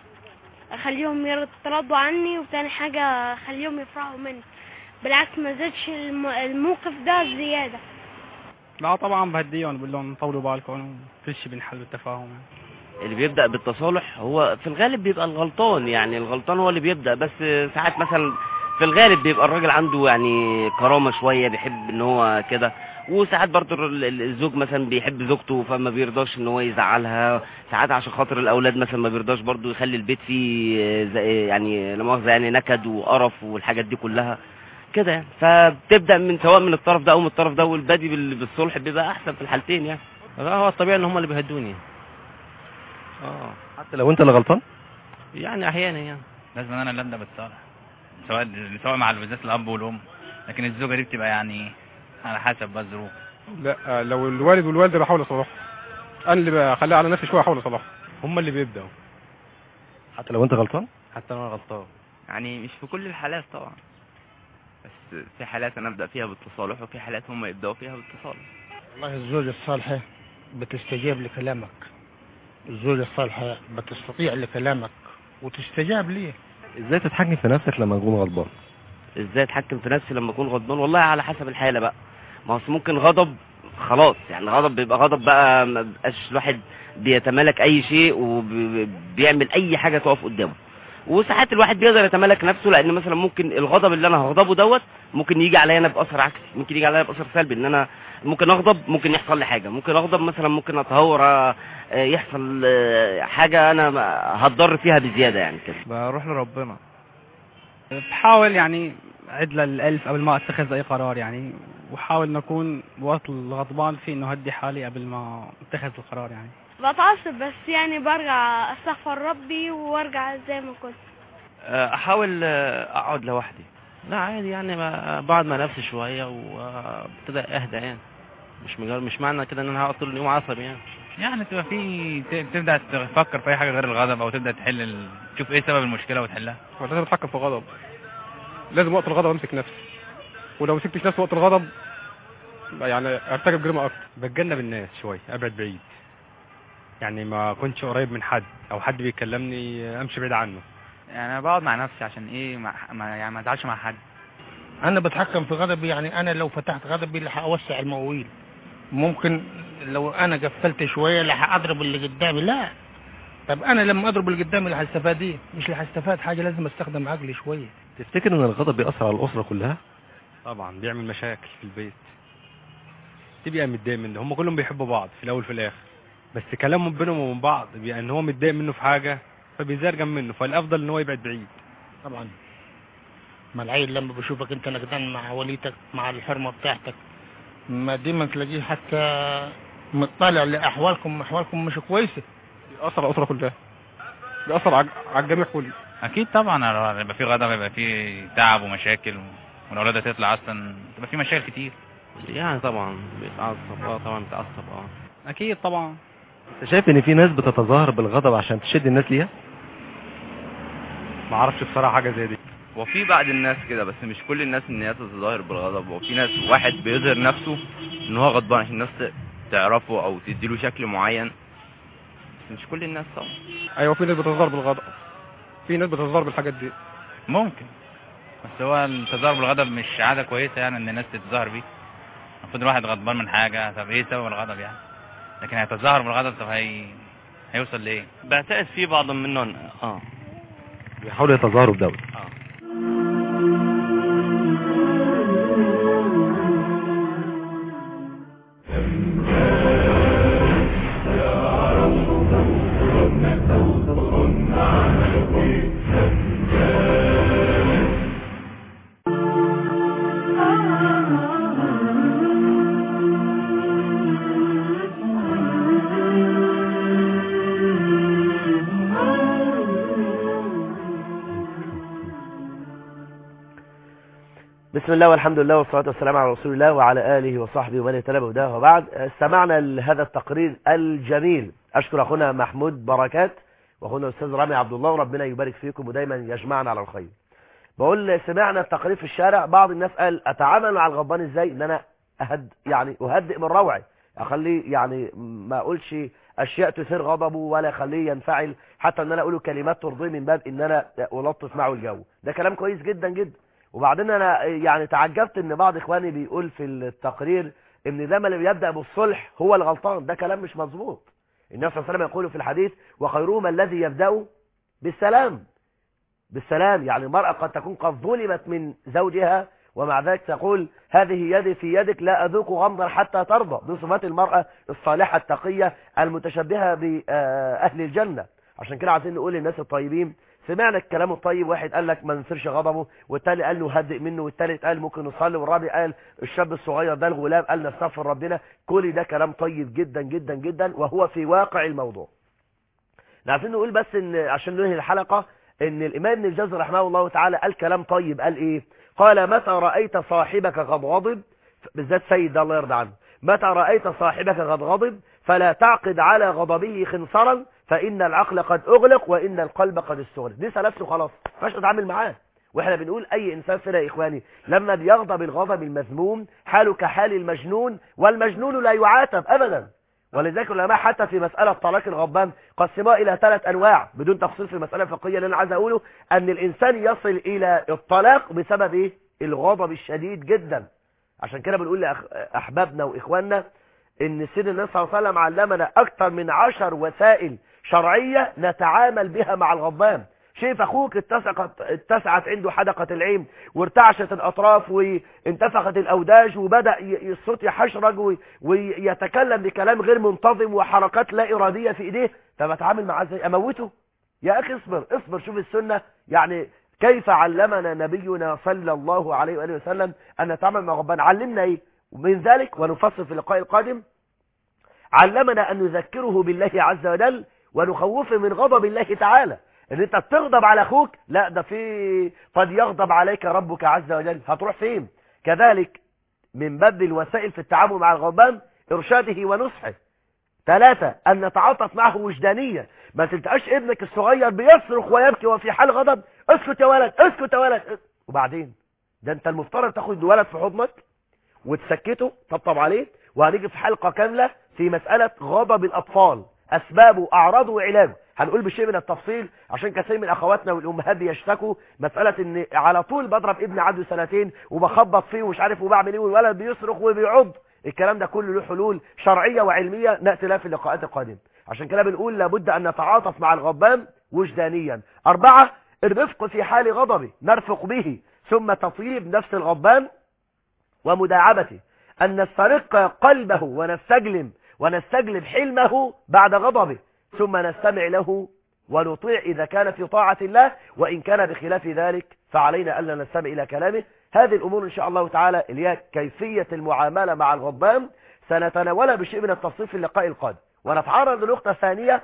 أخليهم يترضوا عني وتاني حاجة أخليهم يفرحوا مني بالعكس ما زادش الم- الموقف ده زيادة لا طبعا بهديهم بقول لهم طولوا بالكم كل شيء بنحل بالتفاهم يعني. اللي بيبدا بالتصالح هو في الغالب بيبقى الغلطان يعني الغلطان هو اللي بيبدا بس ساعات مثلا في الغالب بيبقى الراجل عنده يعني كرامه شويه بيحب ان هو كده وساعات برضه ال- ال- الزوج مثلا بيحب زوجته فما بيرضاش ان هو يزعلها ساعات عشان خاطر الاولاد مثلا ما بيرضاش برضه يخلي البيت فيه آه، زي- يعني لا مؤاخذه يعني نكد وقرف والحاجات دي كلها كده يعني فبتبدا من سواء من الطرف ده او من الطرف ده والبادي بال- بالصلح بيبقى احسن في الحالتين يعني لا هو الطبيعي ان هم اللي بيهدوني اه حتى لو انت اللي غلطان يعني احيانا يعني لازم انا اللي ابدا بالصالح سواء سواء مع بالذات الاب والام لكن الزوجه دي بتبقى يعني على حسب بقى الظروف لا لو الوالد والوالده بحاول اصلحه انا اللي بخليها على نفسي شويه احاول اصلحه هم اللي بيبداوا حتى لو انت غلطان حتى لو انا غلطان يعني مش في كل الحالات طبعا بس في حالات انا ابدا فيها بالتصالح وفي حالات هم يبداوا فيها بالتصالح والله الزوجة الصالحة بتستجيب لكلامك الزوجة الصالحة بتستطيع لكلامك وتستجاب ليه ازاي تتحكم في نفسك لما تكون غضبان ازاي اتحكم في نفسي لما اكون غضبان والله على حسب الحاله بقى ما هو أصل ممكن غضب خلاص يعني غضب بيبقى غضب بقى ما بيبقاش الواحد بيتمالك اي شيء وبيعمل اي حاجه تقف قدامه وساعات الواحد بيقدر يتمالك نفسه لان مثلا ممكن الغضب اللي انا هغضبه دوت ممكن يجي عليا انا باثر عكسي ممكن يجي عليا باثر سلبي ان انا ممكن اغضب ممكن يحصل لي حاجه ممكن اغضب مثلا ممكن اتهور آه، يحصل آه، حاجه انا هتضر فيها بزياده يعني كده بروح لربنا بحاول يعني عد للألف قبل ما اتخذ اي قرار يعني وحاول نكون بوقت الغضبان فيه انه هدي حالي قبل ما اتخذ القرار يعني بتعصب بس يعني برجع استغفر ربي وارجع زي ما كنت آه، احاول آه، اقعد لوحدي لا عادي يعني ما- بقعد مع نفسي شويه وابتدى اهدى يعني مش مجرد مش معنى كده ان انا هقعد طول اليوم عصبي يعني يعني تبقى في ت- تبدا تفكر في اي حاجه غير الغضب او تبدا تحل ال... تشوف ايه سبب المشكله وتحلها لازم اتحكم في الغضب لازم وقت الغضب امسك نفسي ولو مسكتش نفسي وقت الغضب يعني ارتكب جريمه اكتر بتجنب الناس شويه ابعد بعيد يعني ما كنتش قريب من حد او حد بيكلمني امشي بعيد عنه يعني انا بقعد مع نفسي عشان ايه ما ما- يعني ما ازعلش مع حد انا بتحكم في غضبي يعني انا لو فتحت غضبي اللي هوسع المواويل ممكن لو انا قفلت شويه اللي هاضرب اللي قدامي لا طب انا لما اضرب اللي قدامي اللي هستفاد ايه مش اللي هستفاد حاجه لازم استخدم عقلي شويه تفتكر ان الغضب بيأثر على الاسره كلها طبعا بيعمل مشاكل في البيت تبقى متضايق منه هم كلهم بيحبوا بعض في الاول في الاخر بس كلامهم بينهم وبين بعض بيبقى ان هو متضايق منه في حاجه فبيزرجم منه فالافضل ان هو يبعد بعيد طبعا ما العيل لما بشوفك انت نقدان مع وليتك مع الحرمه بتاعتك ما ديما تلاقيه حتى مطلع لاحوالكم احوالكم مش كويسه بيأثر على الاسره كلها بيأثر على على الجميع كله اكيد طبعا لو يبقى في غضب يبقى في تعب ومشاكل والاولاد هتطلع اصلا تبقى في مشاكل كتير يعني طبعا بيتعصب اه طبعا بيتعصب اه اكيد طبعا انت شايف ان في ناس بتتظاهر بالغضب عشان تشد الناس ليها ما اعرفش بصراحه حاجه زي دي وفي بعض الناس كده بس مش كل الناس ان هي تتظاهر بالغضب وفي ناس واحد بيظهر نفسه ان هو غضبان عشان الناس ت- تعرفه او تديله شكل معين بس مش كل الناس طبعا ايوه في ناس بتظهر بالغضب في ناس بتظهر بالحاجات دي ممكن بس هو التظاهر بالغضب مش عاده كويسه يعني ان الناس تتظاهر بيه المفروض الواحد غضبان من حاجه طب ايه سبب الغضب يعني لكن هيتظاهر بالغضب طب هي هيوصل لايه بعتقد في بعض منهم اه بيحاولوا يتظاهروا بدوله بسم الله والحمد لله والصلاة والسلام على رسول الله وعلى آله وصحبه ومن اهتدى بهداه وبعد استمعنا لهذا التقرير الجميل أشكر أخونا محمود بركات وأخونا الأستاذ رامي عبد الله وربنا يبارك فيكم ودايما يجمعنا على الخير بقول سمعنا التقرير في الشارع بعض الناس قال أتعامل مع الغضبان إزاي إن أنا أهد يعني أهدئ من روعي أخليه يعني ما أقولش أشياء تثير غضبه ولا أخليه ينفعل حتى إن أنا أقوله كلمات ترضيه من باب إن أنا ألطف معه الجو ده كلام كويس جدا جدا وبعدين انا يعني تعجبت ان بعض اخواني بيقول في التقرير ان دايما اللي بيبدا بالصلح هو الغلطان ده كلام مش مظبوط النبي صلى الله عليه وسلم يقول في الحديث وخيرهما الذي يبدا بالسلام بالسلام يعني المرأة قد تكون قد ظلمت من زوجها ومع ذلك تقول هذه يدي في يدك لا أذوق غمضا حتى ترضى دي صفات المرأة الصالحة التقية المتشبهة بأهل الجنة عشان كده عايزين نقول للناس الطيبين سمعنا الكلام الطيب واحد قال لك ما ننصرش غضبه والتاني قال له هدئ منه والتالت قال ممكن نصلي والرابع قال الشاب الصغير ده الغلام قال نستغفر ربنا كل ده كلام طيب جدا جدا جدا وهو في واقع الموضوع عايزين نقول بس ان عشان ننهي الحلقة ان الامام ابن الجوزي رحمه الله تعالى قال كلام طيب قال ايه قال متى رأيت صاحبك قد غضب بالذات سيد ده الله يرضى عنه متى رأيت صاحبك قد غضب فلا تعقد على غضبه خنصرا فإن العقل قد أغلق وإن القلب قد استغلق دي سلفته خلاص مش نتعامل معاه واحنا بنقول اي انسان فينا يا اخواني لما بيغضب الغضب المذموم حاله كحال المجنون والمجنون لا يعاتب ابدا ولذلك العلماء حتى في مسألة طلاق الغضبان قسموها إلى ثلاث أنواع بدون تفصيل في المسألة الفقهية اللي أنا عايز أقوله أن الإنسان يصل إلى الطلاق بسبب إيه؟ الغضب الشديد جدا عشان كده بنقول لأحبابنا وإخواننا ان سيدنا النبي صلى الله عليه وسلم علمنا اكثر من عشر وسائل شرعية نتعامل بها مع الغضبان شايف اخوك اتسعت, اتسعت عنده حدقة العين وارتعشت الاطراف وانتفخت الاوداج وبدأ الصوت يحشرج ويتكلم بكلام غير منتظم وحركات لا ارادية في ايديه طب اتعامل معاه ازاي اموته يا اخي اصبر اصبر شوف السنة يعني كيف علمنا نبينا صلى الله عليه وآله وسلم ان نتعامل مع الغضبان علمنا ايه ومن ذلك ونفصل في اللقاء القادم علمنا أن نذكره بالله عز وجل ونخوفه من غضب الله تعالى ان انت بتغضب على اخوك لا ده في قد يغضب عليك ربك عز وجل هتروح فين كذلك من باب الوسائل في التعامل مع الغضبان ارشاده ونصحه ثلاثة ان نتعاطف معه وجدانيا ما تلتقاش ابنك الصغير بيصرخ ويبكي وفي حال غضب اسكت يا ولد اسكت يا ولد وبعدين ده انت المفترض تاخد الولد في حضنك وتسكته طبطب عليه وهنيجي في حلقة كاملة في مسألة غضب الأطفال أسبابه أعراضه وعلاجه هنقول بشيء من التفصيل عشان كثير من اخواتنا والامهات بيشتكوا مساله ان على طول بضرب ابن عنده سنتين وبخبط فيه ومش عارف وبعمل ايه والولد بيصرخ وبيعض الكلام ده كله له حلول شرعيه وعلميه ناتي لها في اللقاءات القادمه عشان كده بنقول لابد ان نتعاطف مع الغضبان وجدانيا اربعه الرفق في حال غضبه نرفق به ثم تطيب نفس الغضبان ومداعبته أن نسترق قلبه ونستجلب ونستجلب حلمه بعد غضبه ثم نستمع له ونطيع إذا كان في طاعة الله وإن كان بخلاف ذلك فعلينا ألا نستمع إلى كلامه هذه الأمور إن شاء الله تعالى اللي هي كيفية المعاملة مع الغضبان سنتناولها بشيء من التفصيل في اللقاء القادم ونتعرض لنقطة ثانية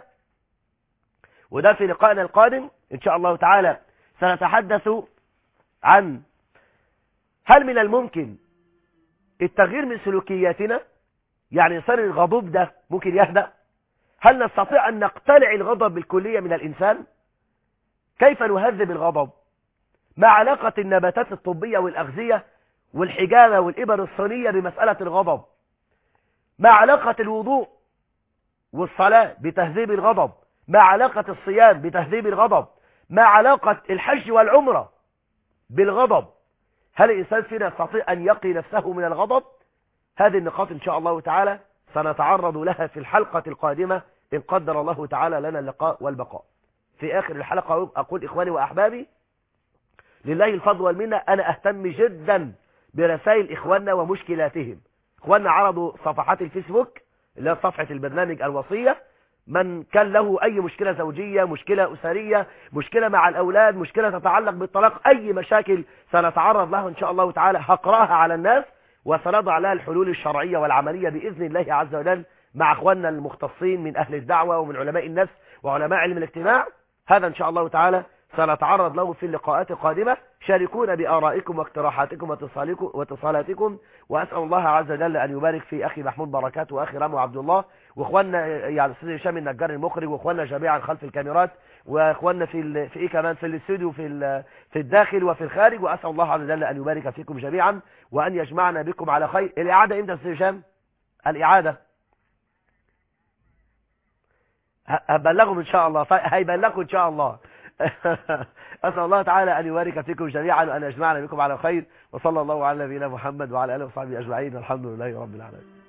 وده في لقائنا القادم إن شاء الله تعالى سنتحدث عن هل من الممكن التغيير من سلوكياتنا يعني الإنسان الغضوب ده ممكن يهدأ هل نستطيع أن نقتلع الغضب بالكلية من الإنسان كيف نهذب الغضب ما علاقة النباتات الطبية والأغذية والحجامة والإبر الصينية بمسألة الغضب ما علاقة الوضوء والصلاة بتهذيب الغضب ما علاقة الصيام بتهذيب الغضب ما علاقة الحج والعمرة بالغضب هل الإنسان فينا يستطيع أن يقي نفسه من الغضب هذه النقاط إن شاء الله تعالى سنتعرض لها في الحلقة القادمة إن قدر الله تعالى لنا اللقاء والبقاء في آخر الحلقة أقول إخواني وأحبابي لله الفضل والمنة أنا أهتم جدا برسائل إخواننا ومشكلاتهم إخواننا عرضوا صفحات الفيسبوك اللي هي صفحة البرنامج الوصية من كان له أي مشكلة زوجية مشكلة أسرية مشكلة مع الأولاد مشكلة تتعلق بالطلاق أي مشاكل سنتعرض لها إن شاء الله تعالى هقراها على الناس وسنضع لها الحلول الشرعية والعملية بإذن الله عز وجل مع أخواننا المختصين من أهل الدعوة ومن علماء النفس وعلماء علم الاجتماع هذا إن شاء الله تعالى سنتعرض له في اللقاءات القادمة شاركونا بآرائكم واقتراحاتكم واتصالكم واتصالاتكم وأسأل الله عز وجل أن يبارك في أخي محمود بركات وأخي رامو عبد الله وإخواننا يعني الأستاذ هشام النجار المخرج وإخواننا جميعا خلف الكاميرات وإخواننا في ال... في إيه كمان في الاستوديو في ال... في الداخل وفي الخارج وأسأل الله عز وجل أن يبارك فيكم جميعا وأن يجمعنا بكم على خير الإعادة إمتى أستاذ هشام الإعادة هبلغهم إن شاء الله هيبلغوا إن شاء الله أسأل الله تعالى أن يبارك فيكم جميعا وأن يجمعنا بكم على خير وصلى الله على نبينا محمد وعلى آله وصحبه أجمعين والحمد لله رب العالمين